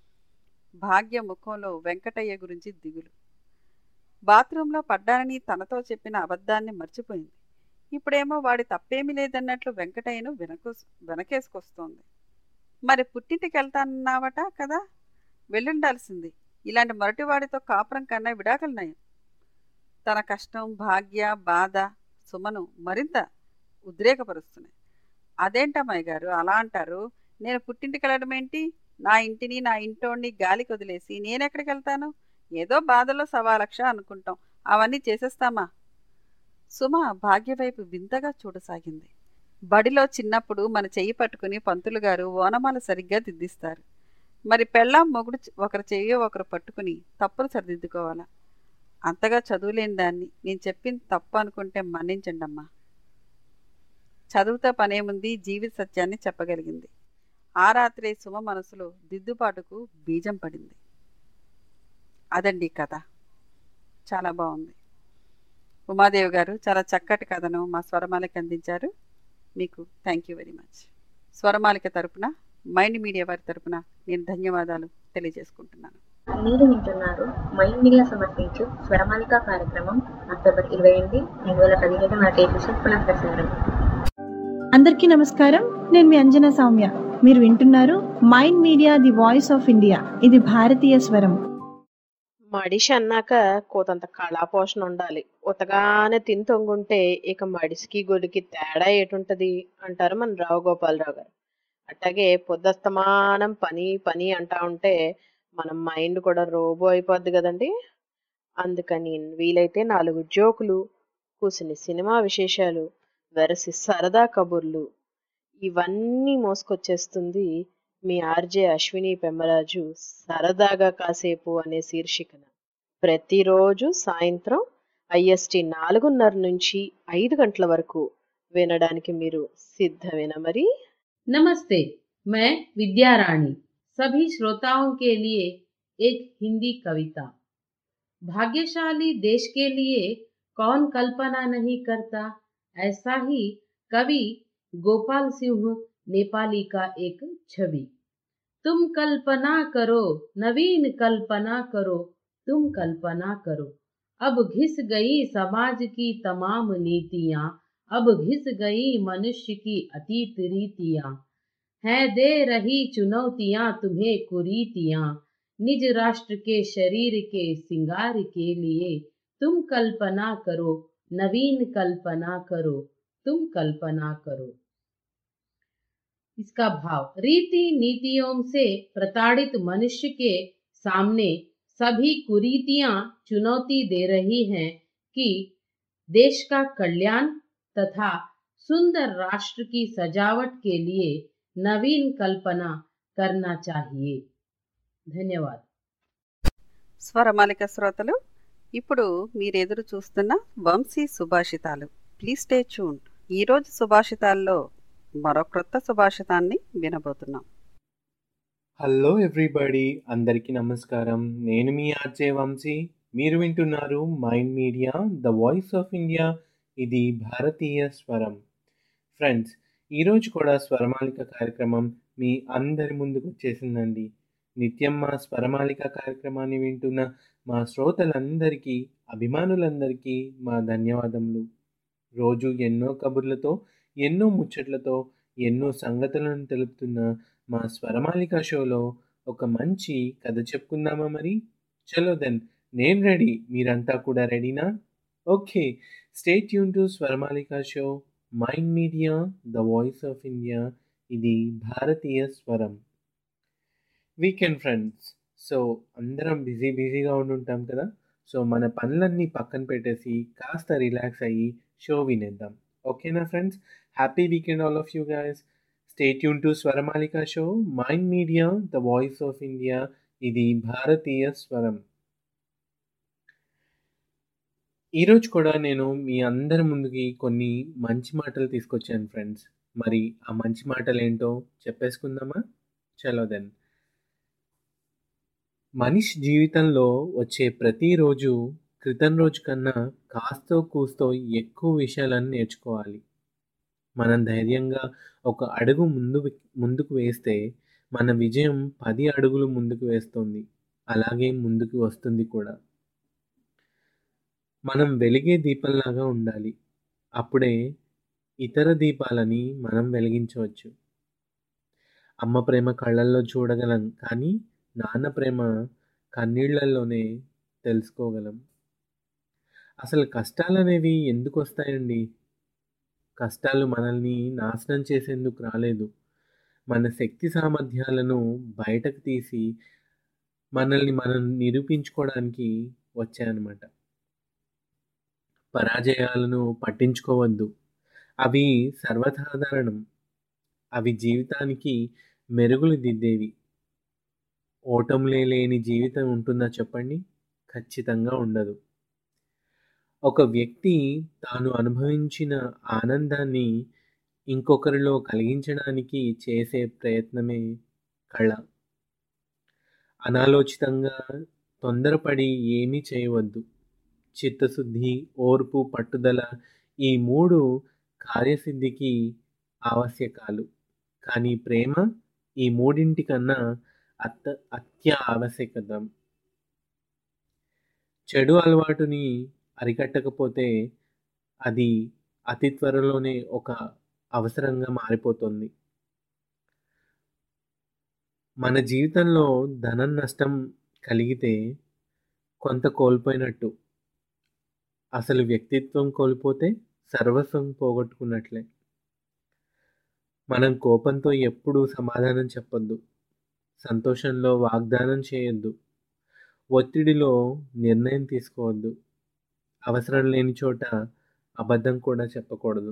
భాగ్య ముఖంలో వెంకటయ్య గురించి దిగులు బాత్రూంలో పడ్డానని తనతో చెప్పిన అబద్ధాన్ని మర్చిపోయింది ఇప్పుడేమో వాడి తప్పేమీ లేదన్నట్లు వెంకటయ్యను వెనక వెనకేసుకొస్తోంది మరి పుట్టింటికి వెళ్తానన్నావట కదా వెళ్ళుండాల్సింది ఇలాంటి మొరటివాడితో కాపురం కన్నా విడాకులు నయం తన కష్టం భాగ్య బాధ సుమను మరింత ఉద్రేకపరుస్తున్నాయి అదేంటమ్మాయి గారు అలా అంటారు నేను పుట్టింటికి వెళ్ళడం ఏంటి నా ఇంటిని నా ఇంటోడిని గాలికి వదిలేసి నేనెక్కడికి వెళ్తాను ఏదో బాధలో సవా లక్ష అనుకుంటాం అవన్నీ చేసేస్తామా సుమ భాగ్య వైపు వింతగా చూడసాగింది బడిలో చిన్నప్పుడు మన చెయ్యి పట్టుకుని పంతులు గారు ఓనమాల సరిగ్గా దిద్దిస్తారు మరి పెళ్ళాం మొగుడు ఒకరు చెయ్యో ఒకరు పట్టుకుని తప్పులు సరిదిద్దుకోవాలా అంతగా చదువులేని దాన్ని నేను చెప్పింది తప్పు అనుకుంటే మన్నించండి అమ్మా చదువుతో పనేముంది జీవిత సత్యాన్ని చెప్పగలిగింది ఆ రాత్రే సుమ మనసులో దిద్దుబాటుకు బీజం పడింది అదండి కథ చాలా బాగుంది ఉమాదేవి గారు చాలా చక్కటి కథను మా స్వరమాలకి అందించారు మీకు thank you very much Swaramalika తరపున మైండ్ మీడియా వారి తరపున నేను ధన్యవాదాలు తెలియజేసుకుంటున్నాను మీరు వింటున్నారు మైండ్ మీడియా సమర్పించు స్వరమాలిక కార్యక్రమం అక్టోబర్ ఇరవై ఎనిమిది రెండు వేల పదిహేడు నాటి ఎపిసోడ్ పునఃప్రసారం అందరికీ నమస్కారం నేను మీ అంజనా సౌమ్య మీరు వింటున్నారు Mind Media the voice of India ఇది భారతీయ స్వరం మడిషి అన్నాక కోతంత కళాపోషణ ఉండాలి ఉతగానే తిని తొంగుంటే ఇక మడిసికి గొడికి తేడా ఏటుంటది అంటారు మన రావు గోపాలరావు గారు అట్లాగే పొద్దస్తమానం పని పని అంటా ఉంటే మన మైండ్ కూడా రోబో అయిపోద్ది కదండి అందుకని వీలైతే నాలుగు జోకులు కూసిన సినిమా విశేషాలు వెరసి సరదా కబుర్లు ఇవన్నీ మోసుకొచ్చేస్తుంది మీ ఆర్జే అశ్విని పెమ్మరాజు సరదాగా కాసేపు అనే శీర్షికన ప్రతిరోజు సాయంత్రం ఐఎస్టి నాలుగున్నర నుంచి ఐదు గంటల వరకు వినడానికి మీరు సిద్ధమేనా మరి नमस्ते मैं विद्या रानी सभी श्रोताओं के लिए एक हिंदी कविता भाग्यशाली देश के लिए कौन कल्पना नहीं करता ऐसा ही कवि गोपाल सिंह नेपाली का एक छवि तुम कल्पना करो नवीन कल्पना करो तुम कल्पना करो अब घिस गई समाज की तमाम नीतियां अब घिस गई मनुष्य की अतीत रीतियां है दे रही चुनौतियां तुम्हें कुरीतियां निज राष्ट्र के शरीर के सिंगार के लिए तुम कल्पना करो नवीन कल्पना करो तुम कल्पना करो इसका भाव रीति नीतियों से प्रताड़ित मनुष्य के सामने सभी कुरीतियां चुनौती दे रही हैं कि देश का कल्याण तथा सुंदर राष्ट्र की सजावट के लिए नवीन कल्पना करना चाहिए ధన్యవాద్ స్వరమాలిక శ్రోతలు ఇప్పుడు మీరు ఎదురు చూస్తున్న వంశీ సుభాషితాలు ప్లీజ్ స్టే ట్యూన్ ఈరోజు సుభాషితాల్లో మరో క్రొత్త సుభాషితాన్ని వినబోతున్నాం హలో ఎవ్రీబడి అందరికీ నమస్కారం నేను మీ ఆర్జే వంశీ మీరు వింటున్నారు Mind media the voice of India ఇది భారతీయ స్వరం ఫ్రెండ్స్ ఈరోజు కూడా స్వరమాలిక కార్యక్రమం మీ అందరి ముందుకు వచ్చేసిందండి నిత్యం మా స్వరమాలిక కార్యక్రమాన్ని వింటున్న మా శ్రోతలందరికీ అభిమానులందరికీ మా ధన్యవాదములు రోజు ఎన్నో కబుర్లతో ఎన్నో ముచ్చట్లతో ఎన్నో సంగతులను తెలుపుతున్న మా స్వరమాలిక షోలో ఒక మంచి కథ చెప్పుకుందామా మరి చలో దెన్ నేను రెడీ మీరంతా కూడా రెడీనా okay stay tune to Swaramalika show mind media the voice of India ఇది భారతీయ స్వరం వీకెండ్ ఫ్రెండ్స్ సో అందరం బిజీ బిజీగా ఉండుంటాం కదా సో మన పనులన్నీ పక్కన పెట్టేసి కాస్త రిలాక్స్ అయ్యి షో వినేద్దాం ఓకేనా friends happy weekend all of you guys stay tune to Swaramalika show mind media the voice of India ఇది భారతీయ స్వరం ఈరోజు కూడా నేను మీ అందరి ముందుకి కొన్ని మంచి మాటలు తీసుకొచ్చాను ఫ్రెండ్స్ మరి ఆ మంచి మాటలు ఏంటో చెప్పేసుకుందామా చలో దెన్ మనిషి జీవితంలో వచ్చే ప్రతిరోజు క్రితం రోజు కన్నా కాస్తో కూస్తో ఎక్కువ విషయాలను నేర్చుకోవాలి మనం ధైర్యంగా ఒక అడుగు ముందు ముందుకు వేస్తే మన విజయం పది అడుగులు ముందుకు వేస్తుంది అలాగే ముందుకు వస్తుంది కూడా మనం వెలిగే దీపంలాగా ఉండాలి అప్పుడే ఇతర దీపాలని మనం వెలిగించవచ్చు అమ్మ ప్రేమ కళ్ళల్లో చూడగలం కానీ నాన్న ప్రేమ కన్నీళ్లలోనే తెలుసుకోగలం అసలు కష్టాలు అనేవి ఎందుకు వస్తాయండి కష్టాలు మనల్ని నాశనం చేసేందుకు రాలేదు మన శక్తి సామర్థ్యాలను బయటకు తీసి మనల్ని మనం నిరూపించుకోవడానికి వచ్చాయన్నమాట పరాజయాలను పట్టించుకోవద్దు అవి సర్వసాధారణం అవి జీవితానికి మెరుగులు దిద్దేవి ఓటములే లేని జీవితం ఉంటుందా చెప్పండి ఖచ్చితంగా ఉండదు ఒక వ్యక్తి తాను అనుభవించిన ఆనందాన్ని ఇంకొకరిలో కలిగించడానికి చేసే ప్రయత్నమే కళ అనాలోచితంగా తొందరపడి ఏమీ చేయవద్దు చిత్తశుద్ధి ఓర్పు పట్టుదల ఈ మూడు కార్యసిద్ధికి ఆవశ్యకాలు కానీ ప్రేమ ఈ మూడింటికన్నా అత్త అత్య ఆవశ్యకతం చెడు అలవాటుని అరికట్టకపోతే అది అతి త్వరలోనే ఒక అవసరంగా మారిపోతుంది మన జీవితంలో ధనం నష్టం కలిగితే కొంత కోల్పోయినట్టు అసలు వ్యక్తిత్వం కోల్పోతే సర్వస్వం పోగొట్టుకున్నట్లే మనం కోపంతో ఎప్పుడూ సమాధానం చెప్పొద్దు సంతోషంలో వాగ్దానం చేయొద్దు ఒత్తిడిలో నిర్ణయం తీసుకోవద్దు అవసరం లేని చోట అబద్ధం కూడా చెప్పకూడదు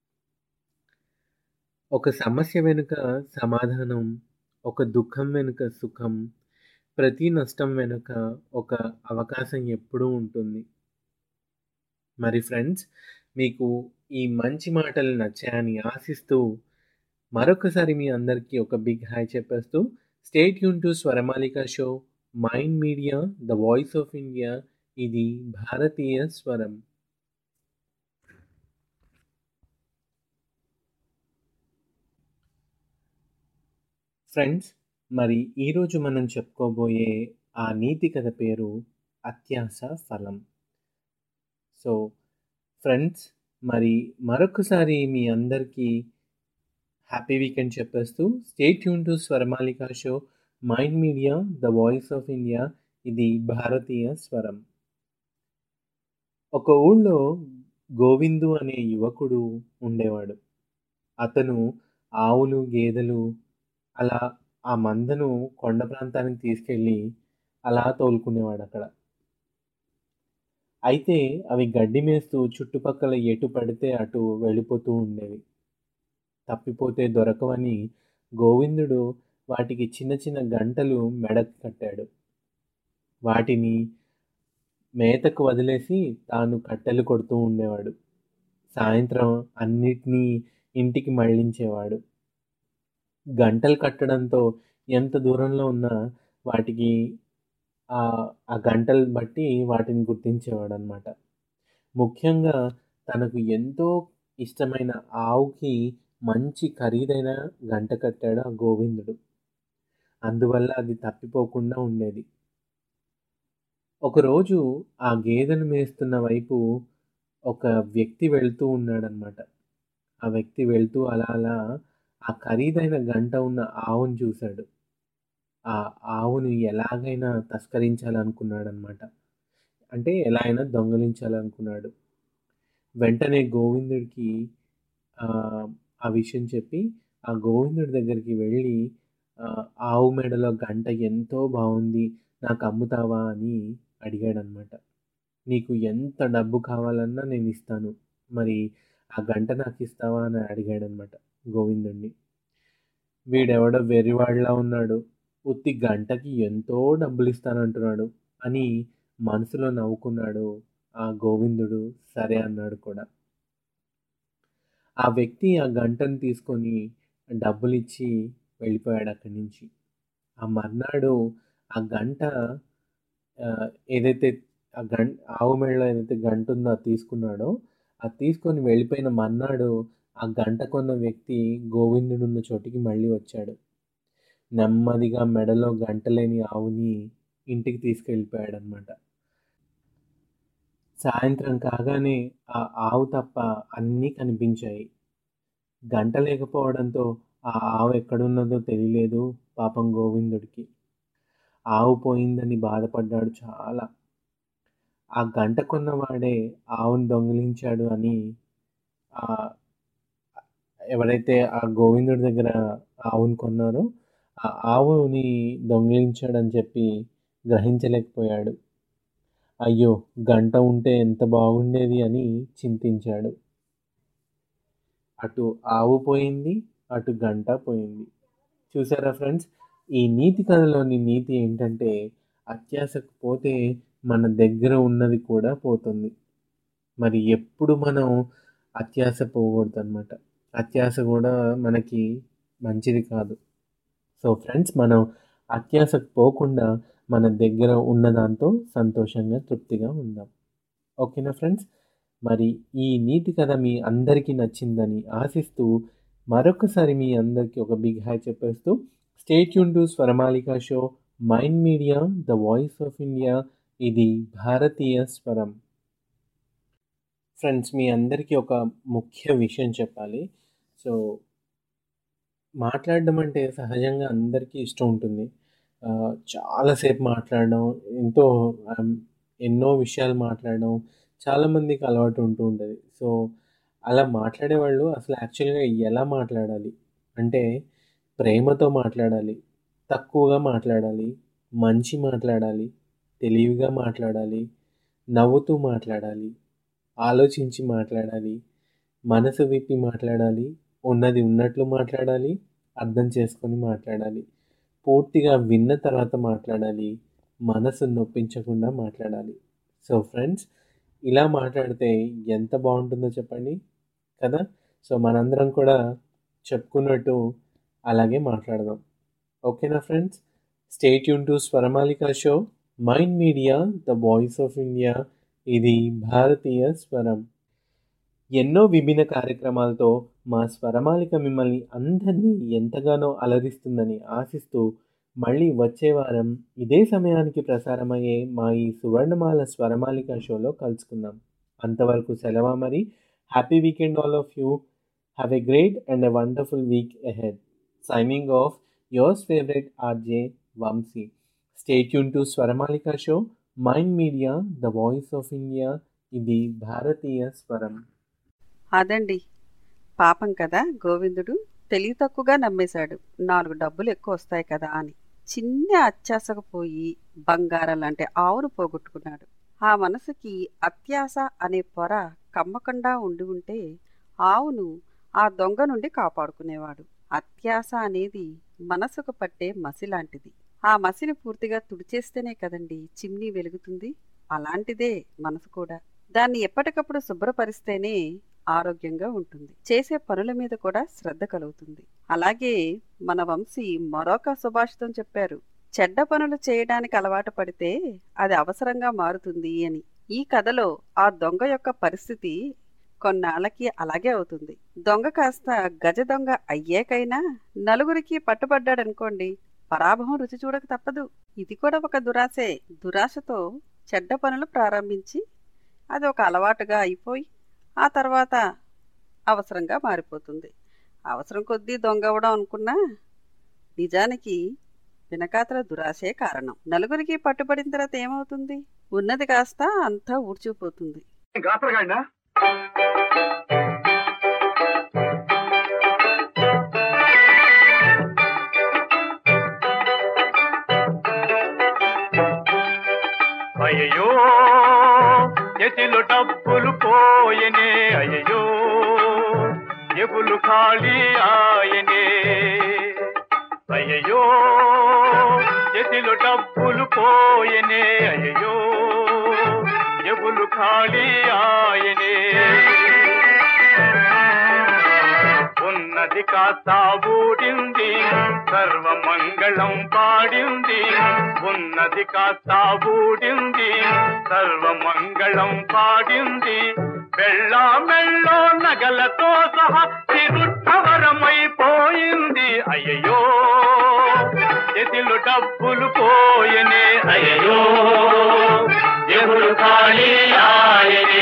ఒక సమస్య వెనుక సమాధానం ఒక దుఃఖం వెనుక సుఖం ప్రతి నష్టం వెనుక ఒక అవకాశం ఎప్పుడూ ఉంటుంది మరి ఫ్రెండ్స్ మీకు ఈ మంచి మాటలు నచ్చాయని ఆశిస్తూ మరొకసారి మీ అందరికీ ఒక బిగ్ హాయ్ చెప్పేస్తూ స్టేట్ యూన్ to Swaramalika show mind media the voice of India ఇది భారతీయ స్వరం ఫ్రెండ్స్ మరి ఈరోజు మనం చెప్పుకోబోయే ఆ నీతి కథ పేరు అత్యాస ఫలం సో ఫ్రెండ్స్ మరి మరొకసారి మీ అందరికీ హ్యాపీ వీకెండ్ చెప్పేస్తూ stay tuned to Swaramalika show mind media the voice of India ఇది భారతీయ స్వరం ఒక ఊళ్ళో గోవిందు అనే యువకుడు ఉండేవాడు అతను ఆవులు గేదెలు అలా ఆ మందను కొండ ప్రాంతానికి తీసుకెళ్ళి అలా తోలుకునేవాడు అక్కడ అయితే అవి గడ్డి మేస్తూ చుట్టుపక్కల ఎటు పడితే అటు వెళ్ళిపోతూ ఉండేవి తప్పిపోతే దొరకవని గోవిందుడు వాటికి చిన్న చిన్న గంటలు మెడకు కట్టాడు వాటిని మేతకు వదిలేసి తాను కట్టెలు కొడుతూ ఉండేవాడు సాయంత్రం అన్నిటినీ ఇంటికి మళ్ళించేవాడు గంటలు కట్టడంతో ఎంత దూరంలో ఉన్నా వాటికి ఆ గంటలు బట్టి వాటిని గుర్తించేవాడు అనమాట ముఖ్యంగా తనకు ఎంతో ఇష్టమైన ఆవుకి మంచి ఖరీదైన గంట కట్టాడు ఆ గోవిందుడు అందువల్ల అది తప్పిపోకుండా ఉండేది ఒకరోజు ఆ గేదెను మేస్తున్న వైపు ఒక వ్యక్తి వెళ్తూ ఉన్నాడనమాట ఆ వ్యక్తి వెళ్తూ అలా అలా ఆ ఖరీదైన గంట ఉన్న ఆవును చూశాడు ఆ ఆవును ఎలాగైనా తస్కరించాలనుకున్నాడనమాట అంటే ఎలా అయినా దొంగలించాలనుకున్నాడు వెంటనే గోవిందుడికి ఆ విషయం చెప్పి ఆ గోవిందుడి దగ్గరికి వెళ్ళి ఆవు మెడలో గంట ఎంతో బాగుంది నాకు అమ్ముతావా అని అడిగాడనమాట నీకు ఎంత డబ్బు కావాలన్నా నేను ఇస్తాను మరి ఆ గంట నాకు ఇస్తావా అని అడిగాడనమాట గోవిందుడిని వీడెవడో వెర్రివాడిలా ఉన్నాడు ఉత్తి గంటకి ఎంతో డబ్బులు ఇస్తానంటున్నాడు అని మనసులో నవ్వుకున్నాడు ఆ గోవిందుడు సరే అన్నాడు కూడా ఆ వ్యక్తి ఆ గంటను తీసుకొని డబ్బులు ఇచ్చి వెళ్ళిపోయాడు అక్కడి నుంచి ఆ మర్నాడు ఆ గంట ఏదైతే ఆ గం ఆవు మెడలో ఏదైతే గంట ఉందో అది తీసుకున్నాడో అది తీసుకొని వెళ్ళిపోయిన మర్నాడు ఆ గంట కొన్న వ్యక్తి గోవిందుడు ఉన్న చోటికి మళ్ళీ వచ్చాడు నెమ్మదిగా మెడలో గంట లేని ఆవుని ఇంటికి తీసుకెళ్ళిపోయాడు అనమాట సాయంత్రం కాగానే ఆ ఆవు తప్ప అన్నీ కనిపించాయి గంట లేకపోవడంతో ఆ ఆవు ఎక్కడున్నదో తెలియలేదు పాపం గోవిందుడికి ఆవు పోయిందని బాధపడ్డాడు చాలా ఆ గంట కొన్నవాడే ఆవును దొంగిలించాడు అని ఎవరైతే ఆ గోవిందుడి దగ్గర ఆవును కొన్నారో ఆ ఆవుని దొంగిలించాడని చెప్పి గ్రహించలేకపోయాడు అయ్యో గంట ఉంటే ఎంత బాగుండేది అని చింతించాడు అటు ఆవు పోయింది అటు గంట పోయింది చూసారా ఫ్రెండ్స్ ఈ నీతి కథలోని నీతి ఏంటంటే అత్యాశకు పోతే మన దగ్గర ఉన్నది కూడా పోతుంది మరి ఎప్పుడు మనం అత్యాశ పోకూడదు అనమాట అత్యాశ కూడా మనకి మంచిది కాదు సో ఫ్రెండ్స్ మనం అత్యాశకు పోకుండా మన దగ్గర ఉన్నదాంతో సంతోషంగా తృప్తిగా ఉందాం ఓకేనా ఫ్రెండ్స్ మరి ఈ నీతి కథ మీ అందరికీ నచ్చిందని ఆశిస్తూ మరొకసారి మీ అందరికీ ఒక బిగ్ హాయ్ చెప్పేస్తూ స్టేట్ యూన్ to Swaramalika show mind media the voice of India ఇది భారతీయ స్వరం ఫ్రెండ్స్ మీ అందరికీ ఒక ముఖ్య విషయం చెప్పాలి సో మాట్లాడడం అంటే సహజంగా అందరికీ ఇష్టం ఉంటుంది ఆ, చాలాసేపు మాట్లాడడం ఎంతో ఆమ్, ఎన్నో విషయాలు మాట్లాడడం చాలామందికి అలవాటు ఉంటూ ఉంటుంది సో అలా మాట్లాడేవాళ్ళు అసలు యాక్చువల్గా ఎలా మాట్లాడాలి అంటే ప్రేమతో మాట్లాడాలి తక్కువగా మాట్లాడాలి మంచి మాట్లాడాలి తెలివిగా మాట్లాడాలి నవ్వుతూ మాట్లాడాలి ఆలోచించి మాట్లాడాలి మనసు విప్పి మాట్లాడాలి ఉన్నది ఉన్నట్లు మాట్లాడాలి అర్థం చేసుకొని మాట్లాడాలి పూర్తిగా విన్న తర్వాత మాట్లాడాలి మనసు నొప్పించకుండా మాట్లాడాలి సో ఫ్రెండ్స్ ఇలా మాట్లాడితే ఎంత బాగుంటుందో చెప్పండి కదా సో మనందరం కూడా చెప్పుకున్నట్టు అలాగే మాట్లాడదాం ఓకేనా ఫ్రెండ్స్ స్టేట్ యూన్ to Swaramalika show mind media the voice of India ఇది భారతీయ స్వరం ఎన్నో విభిన్న కార్యక్రమాలతో మా స్వరమాలిక మిమ్మల్ని అందరినీ ఎంతగానో అలరిస్తుందని ఆశిస్తూ మళ్ళీ వచ్చే వారం ఇదే సమయానికి ప్రసారమయ్యే మా ఈ సువర్ణమాల స్వరమాలిక షోలో కలుసుకుందాం అంతవరకు సెలవా మరి happy weekend all of you have a great and a wonderful week ahead signing off yours favourite RJ Vamsi stay tune to Swaramalika show mind media the voice of India ఇది భారతీయ స్వరం అదండి పాపం కదా గోవిందుడు తెలివి తక్కువగా నమ్మేశాడు నాలుగు డబ్బులు ఎక్కువ వస్తాయి కదా అని చిన్న అత్యాశకు పోయి బంగారం లాంటి ఆవును పోగొట్టుకున్నాడు ఆ మనసుకి అత్యాశ అనే పొర కమ్మకుండా ఉండి ఉంటే ఆవును ఆ దొంగ నుండి కాపాడుకునేవాడు అత్యాశ అనేది మనసుకు పట్టే మసి లాంటిది ఆ మసిని పూర్తిగా తుడిచేస్తేనే కదండి చిమ్నీ వెలుగుతుంది అలాంటిదే మనసు కూడా దాన్ని ఎప్పటికప్పుడు శుభ్రపరిస్తేనే ఆరోగ్యంగా ఉంటుంది చేసే పనుల మీద కూడా శ్రద్ధ కలుగుతుంది అలాగే మన వంశీ మరొక సుభాషితం చెప్పారు చెడ్డ పనులు చేయడానికి అలవాటు పడితే అది అవసరంగా మారుతుంది అని ఈ కథలో ఆ దొంగ యొక్క పరిస్థితి కొన్నాళ్ళకి అలాగే అవుతుంది దొంగ కాస్త గజ దొంగ అయ్యాకైనా నలుగురికి పట్టుబడ్డాడనుకోండి పరాభవం రుచి చూడక తప్పదు ఇది కూడా ఒక దురాశే దురాశతో చెడ్డ పనులు ప్రారంభించి అది ఒక అలవాటుగా అయిపోయి ఆ తర్వాత అవసరంగా మారిపోతుంది అవసరం కొద్దీ దొంగ అవ్వడం అనుకున్నా నిజానికి వెనకాతల దురాశే కారణం నలుగురికి పట్టుబడిన తర్వాత ఏమవుతుంది ఉన్నది కాస్త అంతా ఊడ్చిపోతుంది గాత్రగాడినా అయ్యో ఎతిలో డబ్బులు పోయనే అయ్యో ఎబులు ఖాళీ ఆయనే అయ్యో ఎతిలో డబ్బులు పోయనే అయ్యో ఎబులు ఖాళీ ఆయనే ఉన్నది కాస్త ఊడింది సర్వమంగళం పాడింది ఉన్నది కాస్త ఊడింది సర్వమంగళం పాడింది వెళ్ళ మెళ్ళో నగలతో సహా తిరుట్టవరమైపోయింది అయ్యయ్యో ఎదిలు డబ్బులు పోయనే అయ్యయ్యో ఎగులు ఖాళీ ఆయనే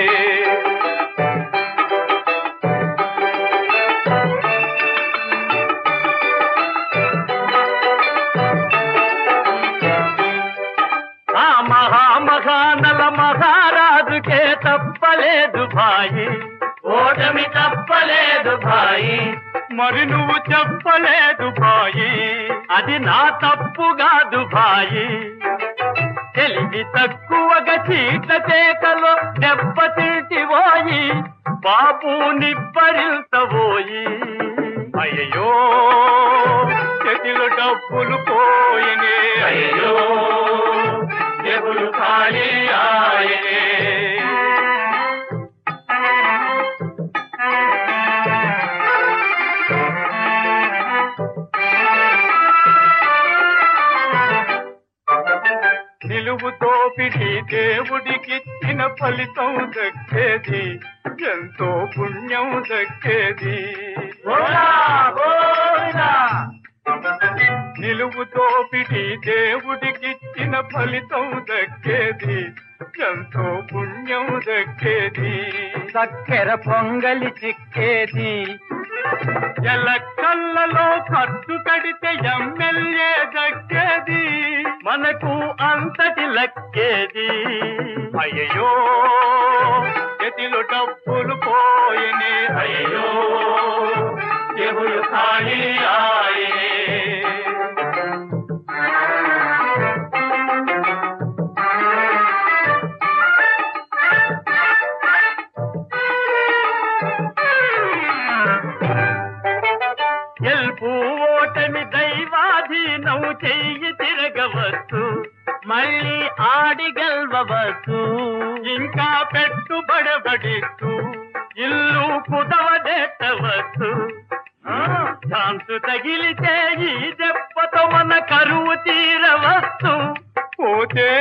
ఆ మహామహానల మహారాజుకే తప్పలేదు భాయి ఓటమి తప్పలేదు భాయి మరి నువ్వు చెప్పలేదు భాయి అది నా తప్పు కాదు భాయి తెలివి తక్కువగా చీట చేకలో దెబ్బతింటిపోయి బాబు నిబ్బరిల్తబోయి అయ్యో చేతిలో డబ్బులు పోయనే అయ్యో జేబులు ఖాళీ ఆయనే నిలువు దోపిడి దేవుడికిచ్చిన ఫలితం దక్కేది ఎంతో పుణ్యం దక్కేది నిలువు దోపిడి దేవుడికిచ్చిన ఫలితం దక్కేది ఎంతో పుణ్యం దక్కేది చక్కెర పొంగలి చిక్కేది ఎలక్కల్లలో ఖర్చు కడితే ఎమ్మెల్యే దక్కేది మనకు అంతటి లక్కేది అయ్యో చేతిలో డబ్బులు పోయనే అయ్యో చెవులు ఖాళీ ఆయనే గెలుపు ఓటమి దైవాధీనం చెయ్యి తిరగవచ్చు మళ్ళీ ఆడి గెలవచ్చు ఇంకా పెట్టుబడబడిస్తూ ఇల్లు కుదవదెట్టవచ్చు ఛాన్సు తగిలితే ఈ దెబ్బతో మన కరువు తీరవచ్చు పోతే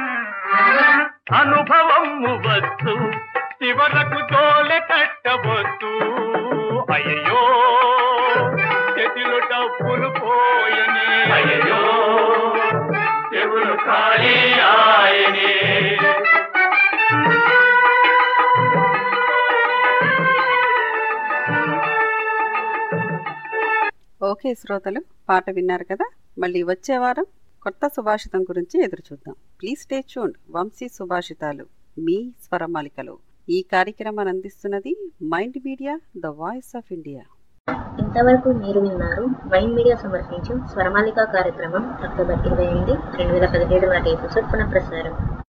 అనుభవం వచ్చు చివరకు తోలె కట్టవచ్చు అయ్యో చేతిలో డబ్బులు పోయనే అయ్యో చెవులు ఖాళీ ఆయనే ఓకే శ్రోతలు పాట విన్నారు కదా మళ్ళీ వచ్చే వారం కొత్త సుభాషితం గురించి ఎదురు చూద్దాం ప్లీజ్ స్టే చూండ్ వంశీ సుభాషితాలు మీ స్వరమాలికలో ఈ కార్యక్రమాన్ని అందిస్తున్నది mind media the voice of India ఇంతవరకు మీరు విన్నారు మైండ్ మీడియా సమర్పించు స్వరమాలిక కార్యక్రమం అక్టోబర్ ఇరవై ఎనిమిది రెండు వేల పదిహేడు నాటి ఎపిసోడ్ పునఃప్రసారం